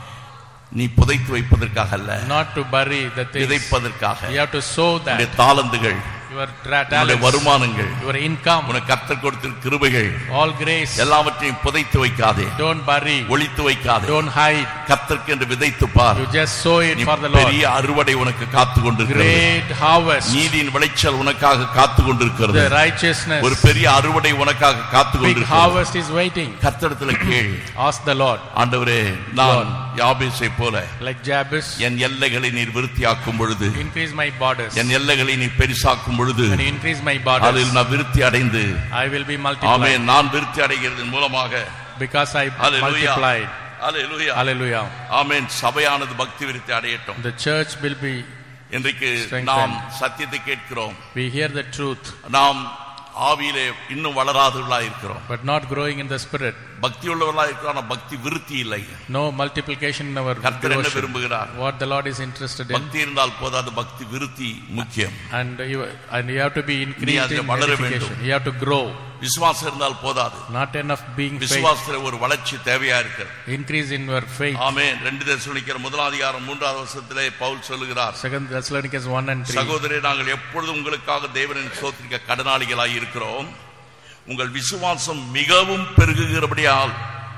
நீ புதைத்து வைப்பதற்காக அல்ல Not to bury the things. விதைப்பதற்காக You have to sow உன்னுடைய that. தாளந்துகள் Your tra- உன்னுடைய talents, வருமானங்கள் your income, உனக்கு கர்த்தர் கொடுத்திருக்கிற கிருபைகள் all grace. எல்லாவற்றையும் புதைத்து வைக்காதே Don't bury. ஒளித்து வைக்காதே Don't hide. கர்த்தருக்கு என்று விதைத்து பார் You just sow it நீ for the Lord. பெரிய அறுவடை உனக்கு காத்து கொண்டிருக்கிறது Great harvest. நீதியின் விளைச்சல் உனக்காக காத்து கொண்டிருக்கிறது The righteousness. ஒரு பெரிய அறுவடை உனக்காக காத்து Big கொண்டிருக்கிறது harvest is waiting. கர்த்தரிடத்துல கேள் Ask the Lord. ஆண்டவரே நான் யாபேசை போல Like Jabez, என் எல்லைகளை நீர் விருத்தியாக்கும் பொழுது increase my borders. என் எல்லைகளை நீ பெரிசாக்கும் பொழுது When you increase my அதில் borders, நான் விருத்தி அடைந்து I will be ஆமே multiplied. நான் விருத்தி அடைகிறதன் மூலமாக Because I Hallelujah. multiplied. Hallelujah Hallelujah. ஆமென் சபையானது பக்தி விருத்தி அடையட்டும் The church will be, இன்றைக்கு Strengthen. நாம் சத்தியத்தை கேட்கிறோம் we hear the truth, நாம் ஆவியிலே இன்னும் வளராதவர்களா இருக்கிறோம் but not growing in the spirit. பக்தி உள்ளவர்களா இருக்கிறோம் ஆனா பக்தி விருத்தி இல்லை No multiplication in our கர்த்தர் என்ன devotion. விரும்புகிறார் What the Lord is interested in. பக்தி இருந்தால் போதாது பக்தி விருத்தி முக்கியம் And you, and you have to be increased அதில் in வளர edification. வேண்டும். You have to grow. விசுவாசம் இருந்தால் போதாது Not enough being faith. விசுவாசத்துல ஒரு வளர்ச்சி தேவையா இருக்கிறது Increase in your faith. ஆமென் ரெண்டு தேசனிக்கிற முதலாம் அதிகாரம் மூன்றாவது வருஷத்திலே பவுல் சொல்லுகிறார் Second Thessalonians 1 and 3. சகோதரே நாங்கள் எப்பொழுதும் உங்களுக்காக தேவனின் சோத்திரிக்க கடனாளிகளாய் இருக்கிறோம் உங்கள் விசுவாசம் மிகவும் பெருகுகிறபடியால்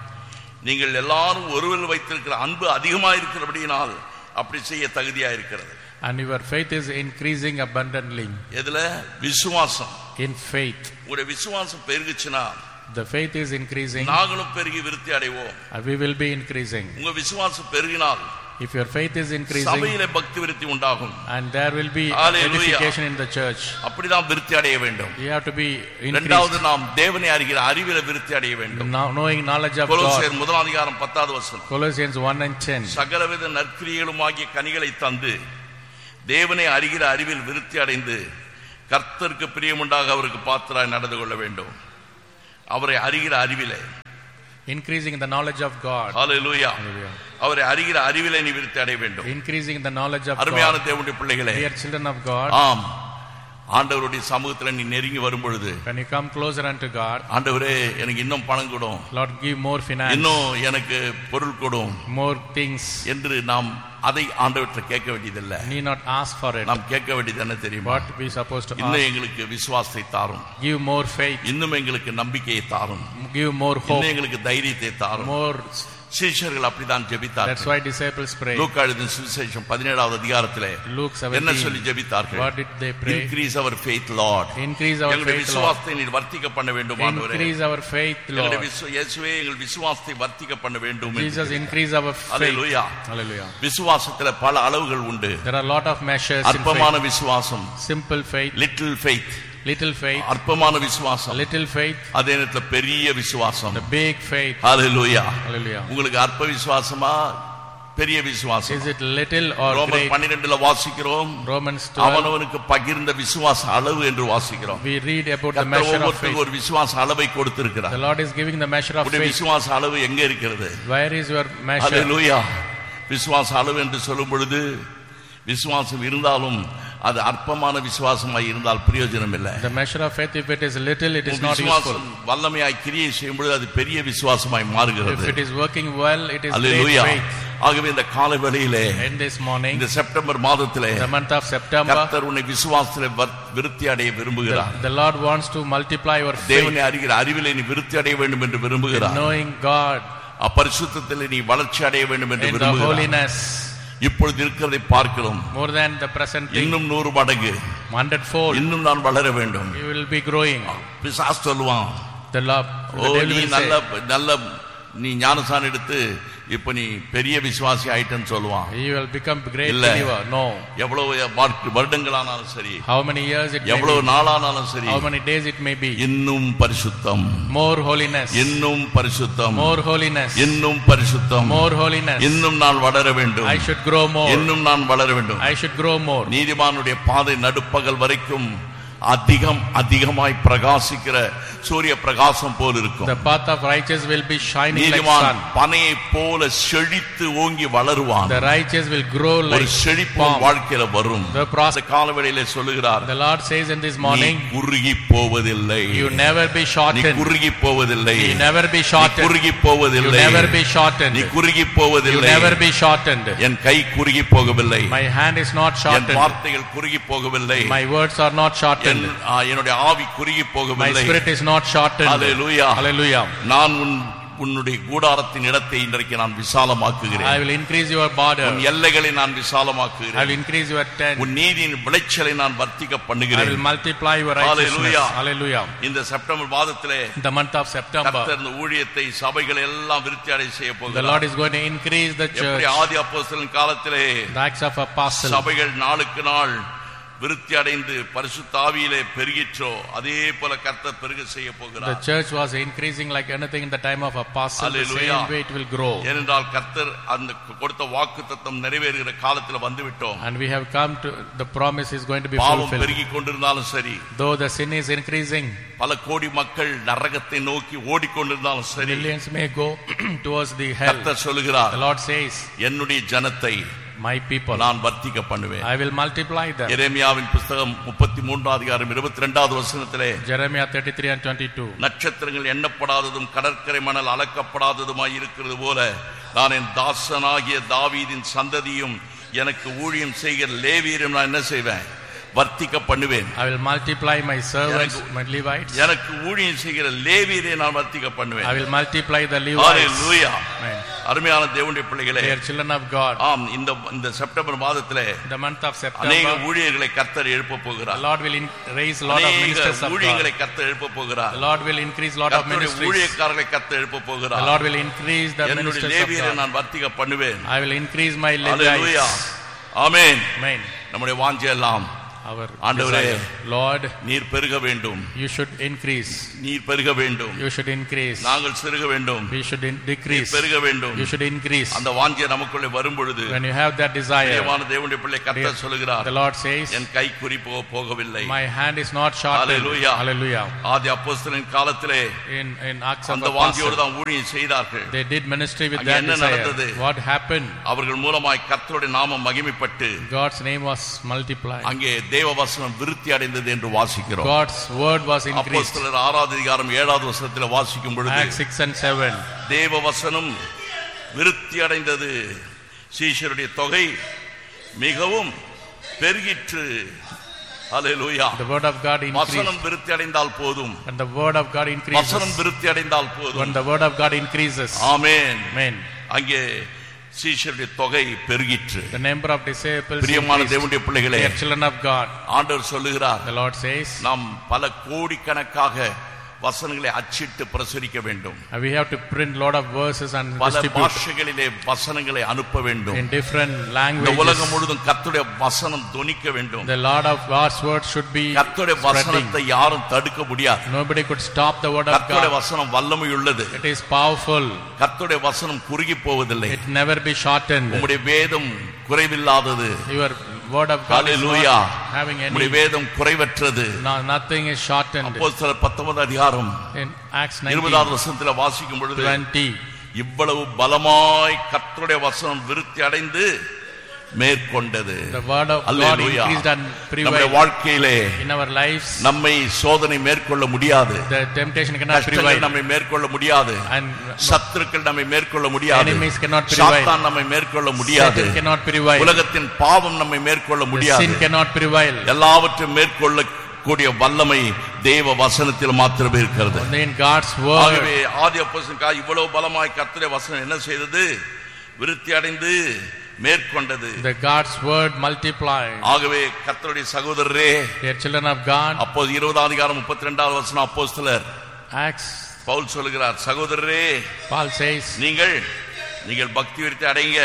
நீங்கள் எல்லாரும் ஒருவர் வைத்திருக்கிற அன்பு அதிகமாக இருக்கிறபடியினால் அப்படி செய்ய தகுதியா இருக்கிறது And your faith is increasing abundantly. எதுல விசுவாசம் In faith. உங்களுடைய விசுவாசம் பெருகுச்சுன்னா The faith is increasing. நாங்களும் பெருகி விருத்தி அடைவோம் and We will be increasing. உங்க விசுவாசம் பெருகினால் If your faith is increasing, சபையில பக்தி விருத்தி உண்டாகும் and there will be Hallelujah. edification in the church, அப்படிதான் விருத்தி அடைய வேண்டும் you have to be இரண்டாவது increased. நாம் தேவனை அறிகிற அறிவில விருத்தி அடைய வேண்டும் Now, knowing knowledge of God. கொலோசியர் முதலாம் அதிகாரம் பத்தாவது வசனம் Colossians 1 and 10. சகலவித நற்கிரியலுமாகிய கனிகளை தந்து தேவனை அறிகிற அறிவில் விருத்தி அடைந்து கர்த்தருக்கு பிரியமுண்டாக அவருக்கு பாத்திராய் நடந்து கொள்ள வேண்டும் அவரை அறிகிற அறிவிலே Increasing in the knowledge of God. Hallelujah Hallelujah. அவரை அறிகிற அறிவிலே நீ விருத்தி அடைய வேண்டும் Increasing in the knowledge of அருமையான God. தேவனுடைய பிள்ளைகளே Dear children of God, ஆம் ஆண்டவருடைய சமூகத்துல நீ நெருங்கி வரும் பொழுது when you come closer unto God, ஆண்டவரே எனக்கு இன்னும் பணம் கொடும் Lord, give more finance, இன்னும் எனக்கு பொருள் கொடும் more things. என்று நாம் அதை ஆண்டவற்றை கேட்க வேண்டியதில்லை Need not ask for it. நாம் கேட்க வேண்டியது என்ன தெரியுமா What we supposed to இன்னும் ask? எங்களுக்கு விசுவாசத்தை தாரும் Give more faith, இன்னும் எங்களுக்கு நம்பிக்கையை தாரும் give more hope, இன்னும் எங்களுக்கு தைரியத்தை தாரும் more. சீஷர்கள் அப்படிதான் That's ஜெபித்தார்கள் why disciples pray. லூக்கா எழுதின சுவிசேஷம் பதினேழாவது அதிகாரத்திலே Luke என்ன சொல்லி 17. ஜெபித்தார்கள் What did they pray? Increase our faith Lord Increase our எங்களுடைய faith, Lord. விசுவாசத்தை நீர் வர்த்திக்க பண்ண வேண்டும் ஆண்டவரே Increase our faith, எங்களுடைய Lord. விசு- இயேசுவே எங்கள் விசுவாசத்தை வர்த்திக்க பண்ண வேண்டும் என்று Jesus, increase our faith. Hallelujah. Hallelujah. விசுவாசத்துல பல அளவுகள் உண்டு There are a lot of measures in அற்பமான faith. விசுவாசம் Simple faith, little faith little faith, அற்பமான விசுவாசம் little faith, அதே நேரத்துல பெரிய விசுவாசம் the big faith. Hallelujah Hallelujah. உங்களுக்கு அற்ப விசுவாசமா பெரிய விசுவாசம் Is it little or ரோமர் great? பன்னிரெண்டுல வாசிக்கிறோம் Romans 12. அவனவனுக்கு பகிர்ந்த விசுவாச அளவு என்று வாசிக்கிறோம் We read about the கர்த்தர் measure of ஒவ்வொருத்தருக்கும் faith. ஒரு விசுவாச அளவை The கொடுத்திருக்கிறார் Lord is giving the measure of உடைய faith. விசுவாச அளவு எங்க இருக்கிறது Where is your measure? ஹalleluya விசுவாச அளவு என்று சொல்லும் பொழுது விசுவாசம் இருந்தாலும் அது அற்பமான விசுவாசமாய் இருந்தால் பிரயோஜனம் இல்லை The measure of faith, if it is little, it is உன் not useful. விசுவாசம் வல்லமையாய் கிரியை செய்யும் பொழுது அது பெரிய விசுவாசமாய் If மாறுகிறது it is working well, it is great hallelujah faith. ஆகவே இந்த காலை வேளையிலே In this morning, இந்த செப்டம்பர் மாதத்திலே the month of September, கர்த்தர் உன்னை விசுவாசத்திலே வர்- விருத்தி அடைய விரும்புகிறார் the, the Lord wants to multiply your faith, தேவனை அறிகிற அறிவிலே நீ விருத்தி அடைய வேண்டும் என்று விரும்புகிறார் knowing God அப்பரிசுத்தத்திலே நீ வளர்ச்சி அடைய வேண்டும் என்று in the விரும்புகிறார் holiness இப்பொழுது இருக்கிறதை பார்க்கிறோம் more than the present thing, இன்னும் நூறு மடங்கு hundredfold. இன்னும் நான் வளர வேண்டும் You will be growing. பிசாஸ் சொல்லுவான் The love, O the devil நீ will நல்ல say, நல்ல நீ ஞானசான் எடுத்து இப்ப நீ பெரிய விசுவாசி ஆயிட்டேன்னு சொல்லுவான் you will become great இல்ல. believer. No. எவ்வளவு வார்க்கு- வருடங்களானாலும் சரி How many years it may எவ்வளவு be, நாளானாலும் சரி how many days it may be, இன்னும் பரிசுத்தம் more holiness, இன்னும் பரிசுத்தம் more holiness, இன்னும் பரிசுத்தம் more holiness. இன்னும் நான் வளர வேண்டும் I should grow more. இன்னும் நான் வளர வேண்டும் I should grow more. நீதிமானுடைய பாதை நடுப்பகல் வரைக்கும் அதிகம் அதிகமாய் பிரகாசிக்கிற சூரிய பிரகாசம் போல் இருக்கும் The path of righteous will be shining like நீதிமான் sun. பனையை போல செழித்து ஓங்கி வளருவான் The righteous will grow ஒரு like செழிப்பு உன் palm. வாழ்க்கையில வரும் The pros- இந்த காலவெளியில சொல்லுகிறார் The Lord says in this நீ morning, குறுகி போவதில்லை you never be நீ shortened. குறுகி போவதில்லை You never be நீ shortened. குறுகி You போவதில்லை never be நீ shortened. குறுகி You போவதில்லை never be shortened. என் கை குறுகி போகவில்லை My hand is not N shortened. வார்த்தைகள் குறுகி போகவில்லை My words are not N shortened. ஆ, என்னுடைய ஆவி குறுகி My போகவில்லை spirit is not shortened. Hallelujah. Hallelujah. நான் உன் உன்னுடைய கூடாரத்தின் இடத்தை இன்றைக்கு நான் I விசாலமாக்குகிறேன் will increase your border. உன் எல்லைகளை நான் I will விசாலமாக்குகிறேன் increase your tent. உன் நீதியின் விளைச்சலை நான் வர்த்திக்க I will பண்ணுகிறேன் multiply your righteousness. Hallelujah. Hallelujah. இந்த செப்டம்பர் மாதத்திலே In the month of September, கர்த்தர் இந்த ஊழியத்தை சபைகள் எல்லாம் விருத்தி அடை செய்ய the போகிறார் Lord is going to increase the எப்படி church. ஆதி அப்போஸ்தலன் காலத்திலே The acts of apostles. சபைகள் நாளுக்கு நாள் விருத்தி அடைந்து பரிசுத்த ஆவியிலே பெருகிற்றோ அதே போல கர்த்தர் பெருக செய்ய The போகிறார் church was increasing like anything in the time of apostles. The Hallelujah. same way it will grow. ஏனென்றால் கர்த்தர் அந்த கொடுத்த வாக்கு தத்தம் நிறைவேறுகிற காலத்தில் வந்து விட்டோம் And we have come to the promise is going to be பாவம் fulfilled. பெருகி கொண்டிருந்தாலும் சரி Though the sin is increasing, பல கோடி மக்கள் நரகத்தை நோக்கி ஓடிக்கொண்டிருந்தாலும் சரி millions may go towards the hell. கர்த்தர் சொல்லுகிறார் The Lord says, என்னுடைய ஜனத்தை My people, நான் வர்த்திக்க பண்ணுவேன் I will multiply them. எரேமியாவின் புஸ்தகம் முப்பத்தி மூன்றாம் அதிகாரம் இருபத்தி ரெண்டாவது வசனத்திலே Jeremiah 33 and 22. நட்சத்திரங்கள் எண்ணப்படாததும் கடற்கரை மணல் அளக்கப்படாததுமாய் இருக்கிறது போல நான் என் தாசனாகிய தாவீதின் சந்ததியும் எனக்கு ஊழியம் செய்கிற லேவியரும் நான் என்ன செய்வேன் வர்த்திக்க பண்ணுவேன் I will multiply my servants, my Levites. எனக்கு ஊழியம் செய்கிற லேவியரை நான் வர்த்திக்க I பண்ணுவேன் will multiply the Levites. Hallelujah Amen. அருமையான தேவனுடைய பிள்ளைகளே They are children of God. ஆம் இந்த இந்த செப்டம்பர் மாதத்திலே In the month of அநேக September, ஊழியர்களை கர்த்தர் எழுப்ப the போகிறார் Lord will in- raise a lot of அநேக ministers of God. ஊழியர்களை கர்த்தர் எழுப்ப போகிறார் The Lord will increase a lot of கர்த்தருடைய ministries. ஊழியக்காரர்களை கர்த்தர் எழுப்ப The போகிறார் Lord will increase the என்னுடைய ministers of லேவியரை God. நான் வர்த்திக்க பண்ணுவேன் I will increase my hallelujah Levites. Amen Amen. நம்முடைய வாஞ்சை எல்லாம் Our ஆண்டவரே. desire. Lord, நீர் பெருக வேண்டும் you should increase. நீர் பெருக வேண்டும் You should increase. நாங்கள் சிறுக வேண்டும் We should in- நீர் decrease. பெருக வேண்டும் You should increase. அந்த வாஞ்சை நமக்குள்ளே வரும் பொழுது When you have that desire, பிரியமான தேவனுடைய பிள்ளை கர்த்தர் சொல்லுகிறார் the Lord says, என் கை குறி போக போகவில்லை My hand is not shortened. Hallelujah. Hallelujah. ஆதி அப்போஸ்தலன் காலத்திலே In, in Acts of அந்த வாஞ்சையோடு Apostles, தான் ஊழியம் செய்தார்கள் they did ministry with அங்கே that என்ன desire. நடந்தது? What happened? அவர்கள் மூலமாய் கர்த்தருடைய நாமம் மகிமைப்பட்டு God's name was multiplied. அங்கே தேவ வசனம் விருத்தி அடைந்தது என்று வாசிக்கிறோம் God's word was increased. அப்போஸ்தலர் ஆறாவது அதிகாரம் ஏழாவது வசனத்தில் வாசிக்கும் பொழுது Acts 6 and 7. தேவ வசனம் விருத்தி அடைந்தது சீஷருடைய தொகை மிகவும் பெருகிற்று ஹalleluya The word of God increased. வசனம் விருத்தி அடைந்தால் போதும் When the word of God increases, வசனம் விருத்தி அடைந்தால் when போதும் the word of God increases, amen amen. அங்கே சீஷருடைய தொகை பெருகிற்று The number of disciples பிரியமான increased. தேவனுடைய பிள்ளைகளே They are children of God. ஆண்டவர் சொல்லுகிறார் The Lord says, நாம் பல கோடிக்கணக்காக வசனங்களை அச்சிட்டு பிரசுரிக்க வேண்டும் and we have to print lot of verses and பல distribute பாஷைகளிலே வசனங்களை அனுப்ப வேண்டும் in different இந்த languages. உலகம் முழுதும் கர்த்தருடைய வசனம் தொனிக்க வேண்டும் The Lord of God's word should be கர்த்தருடைய spreading. வசனத்தை யாரும் தடுக்க முடியாது Nobody could stop the word of கர்த்தருடைய God. வசனம் வல்லமை உள்ளது It is powerful. கர்த்தருடைய வசனம் குறுகி போவதில்லை It never be shortened. உம்முடைய வேதம் குறைவில்லாதது Your word of God is hallelujah not having உம்முடைய any. வேதம் குறைவற்றது No, nothing is shortened. அப்போஸ்தலர் 19 அதிகாரம் In Acts 20வது 19, வசனத்துல வாசிக்கும் பொழுது 20, இவ்வளவு பலமாய் கர்த்தருடைய வசனம் விருத்தி அடைந்து மேற்கொண்டது the word of God Hallelujah. increased and நம்முடைய prevailed வாழ்க்கையிலே in our lives. நம்மை சோதனை மேற்கொள்ள முடியாது The temptation cannot கஷ்டங்கள் prevail. நம்மை மேற்கொள்ள முடியாது And சத்துருக்கள் நம்மை மேற்கொள்ள முடியாது Enemies cannot prevail. சாத்தான் நம்மை மேற்கொள்ள முடியாது Satan cannot prevail. உலகத்தின் பாவம் நம்மை மேற்கொள்ள The முடியாது sin cannot prevail. எல்லாவற்றையும் மேற்கொள்ள கூடிய வல்லமை தேவ வசனத்தில் மாத்திரமே இருக்கிறது Only in God's word. ஆகவே ஆதி அப்போஸ்தலனுக்கா இவ்வளவு பலமாய் கர்த்தருடைய வசனம் என்ன செய்தது விருத்தி அடைந்து மேற்கொண்டது The God's word multiplied. ஆகவே கர்த்தருடைய சகோதரரே They are children of God. அப்போது இருபதாம் அதிகாரம் முப்பத்தி ரெண்டாவது வசனம் அப்போஸ்தலர் Acts, பவுல் சொல்லுகிறார் சகோதரரே Paul says, நீங்கள் நீங்கள் பக்தி விருத்தி அடைங்க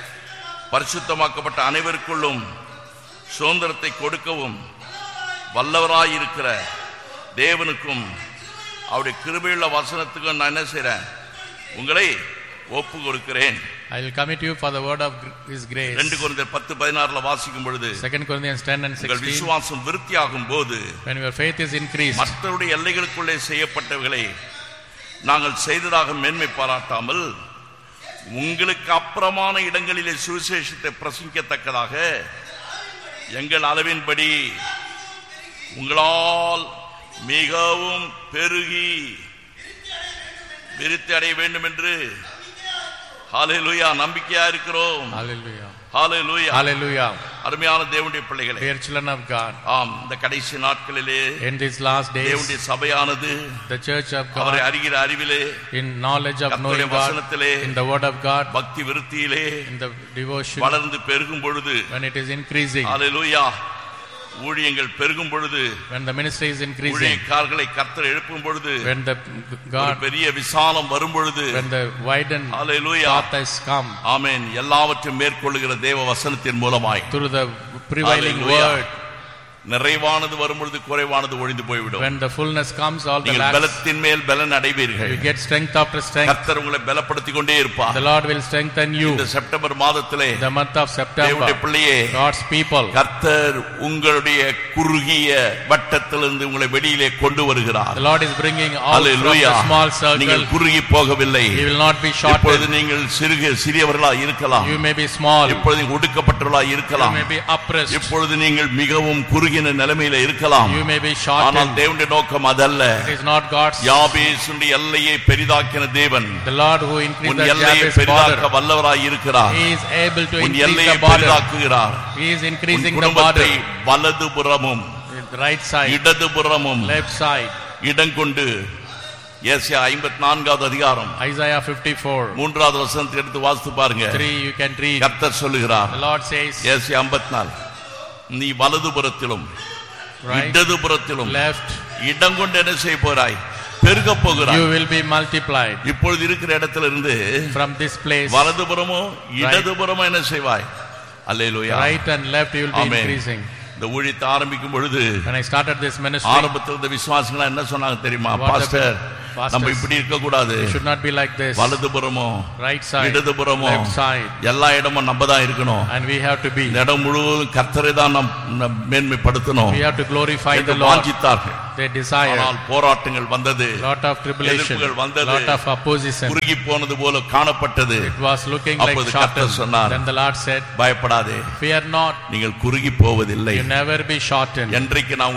பரிசுத்தமாக்கப்பட்ட அனைவருக்குள்ளும் சுதந்திரத்தை கொடுக்கவும் வல்லவராயிருக்கிற தேவனுக்கும் அவருடைய கிருபையுள்ள வசனத்துக்கும் நான் என்ன செய்றேன் உங்களை ஒப்பு கொடுக்கிறேன் I will commit you for the word of gr- His grace. ரெண்டு குழந்தை பத்து பதினாறுல வாசிக்கும் பொழுது 2 Corinthians 10 and உங்கள் 16. விசுவாசம் விருத்தியாகும் போது When your faith is increased, மற்றவருடைய எல்லைகளுக்குள்ளே செய்யப்பட்டவைகளை நாங்கள் செய்ததாக மேன்மை பாராட்டாமல் உங்களுக்கு அப்புறமான இடங்களிலே சுவிசேஷத்தை பிரசங்கிக்கத்தக்கதாக எங்கள் அளவின்படி உங்களால் மிகவும் பெருகி விருத்தி அடைய வேண்டும் என்று ஹalleluya நம்பிக்கையா இருக்கிறோம் hallelujah. ஹalleluya Hallelujah. அருமையான தேவனுடைய பிள்ளைகளே Dear children of God, ஆம் இந்த கடைசி நாட்களிலே in these last days, தேவனுடைய சபையானது the church of அவரை God, அறிகிற அறிவிலே in knowledge of கர்த்தருடைய knowing God, வசனத்திலே in the word of God, பக்தி விருத்தியிலே in the devotion, வளர்ந்து பெருகும் பொழுது when it is increasing, ஹalleluya ஊழியங்கள் பெருகும் பொழுது when the ministry is increasing, ஊழியக்காரர்களை கர்த்தர் எழுப்பும் பொழுது when the ஒரு God, பெரிய விசாலம் வரும் பொழுது when the widened hallelujah path has come ஆமென் எல்லாவற்றையும் மேற்கொள்ளுகிற தேவ வசனத்தின் மூலமாய் through the prevailing Hallelujah. word, நிறைவானது வரும் பொழுது குறைவானது ஒழிந்து போய்விடும் when the fullness comes, all the நீங்கள் lacks, பலத்தின் மேல் பலன் அடைவீர்கள் you get strength after strength. கர்த்தர் உங்களை பலப்படுத்திக் கொண்டே இருப்பார் The Lord will strengthen you. இந்த செப்டம்பர் மாதத்திலே The month of தேவனுடைய September, பிள்ளையே God's people, கர்த்தர் உங்களுடைய குறுகிய வட்டத்திலிருந்து உங்களை வெளியிலே கொண்டு வருகிறார் the Lord is bringing out from Hallelujah. the small நீங்கள் circle. குறுகி போகவில்லை You will not be இப்பொழுது shortened. நீங்கள் சிறுக சிறியவர்களா இருக்கலாம் You may be small. இப்பொழுது நீங்கள் ஒடுக்கப்பட்டவர்களா You இருக்கலாம் may be oppressed. இப்பொழுது நீங்கள் மிகவும் குறுகின நிலைமையில இருக்கலாம் You may be ஆனால் shortened. தேவனுடைய நோக்கம் அதல்ல It is not God's. யாபேசுடைய எல்லையை பெரிதாக்கின தேவன் The Lord who increased உன் the எல்லையை Jabez பெரிதாக்க border, வல்லவராய் இருக்கிறார் He is able to உன் increase எல்லையை the border. பெரிதாக்குகிறார் He is உன் increasing the குடும்பத்தை border. வலதுபுறமும் The right side, இடதுபுறமும் left side. இடம் கொண்டு ஏசியா ஐம்பத்தி நான்காவது அதிகாரம் Isaiah 54. மூன்றாவது வசனத்தை எடுத்து வாசித்து பாருங்க 3 you can read. கர்த்தர் சொல்லுகிறார் The Lord says, ஏசியா ஐம்பத்தி நாலு நீ வலதுபுறத்திலும் right, இடதுபுறத்திலும் left, இடம் கொண்டு என்ன செய்ய போறாய் பெருக போகிறாய் you will be multiplied. இப்பொழுது இருக்கிற இடத்துல இருந்து From this place, வலதுபுறமோ இடதுபுறமோ என்ன செய்வாய் அல்லேலூயா right and left, you will be Amen. increasing. இந்த ஊழியத்தை ஆரம்பிக்கும் பொழுது When I started this ministry, ஆரம்பத்தில் இருந்த விசுவாசிகள் என்ன சொன்னாங்க தெரியுமா What the பாஸ்டர் pastors- நம்ம இப்படி இருக்க கூடாது it should not be like this. வலதுபுறமோ Right side, இடதுபுறமோ left side, எல்லா இடமும் நம்ம தான் இருக்கணும் and we have to be. இந்த இடம் முழுவதும் கர்த்தரை தான் நம் நம் மேன்மைப்படுத்தணும் We have to glorify the என்று Lord. வாஞ்சித்தார்கள் They desire. ஆனால் போராட்டங்கள் வந்தது Lot of tribulation, எதிர்ப்புகள் வந்தது. lot of opposition. குறுகி போனது போல காணப்பட்டது It was looking like அப்போது கர்த்தர் shortened. சொன்னார். Then the Lord said, பயப்படாதே Fear not, நீங்கள் குறுகி போவதில்லை you never be shortened. என்றைக்கு நான்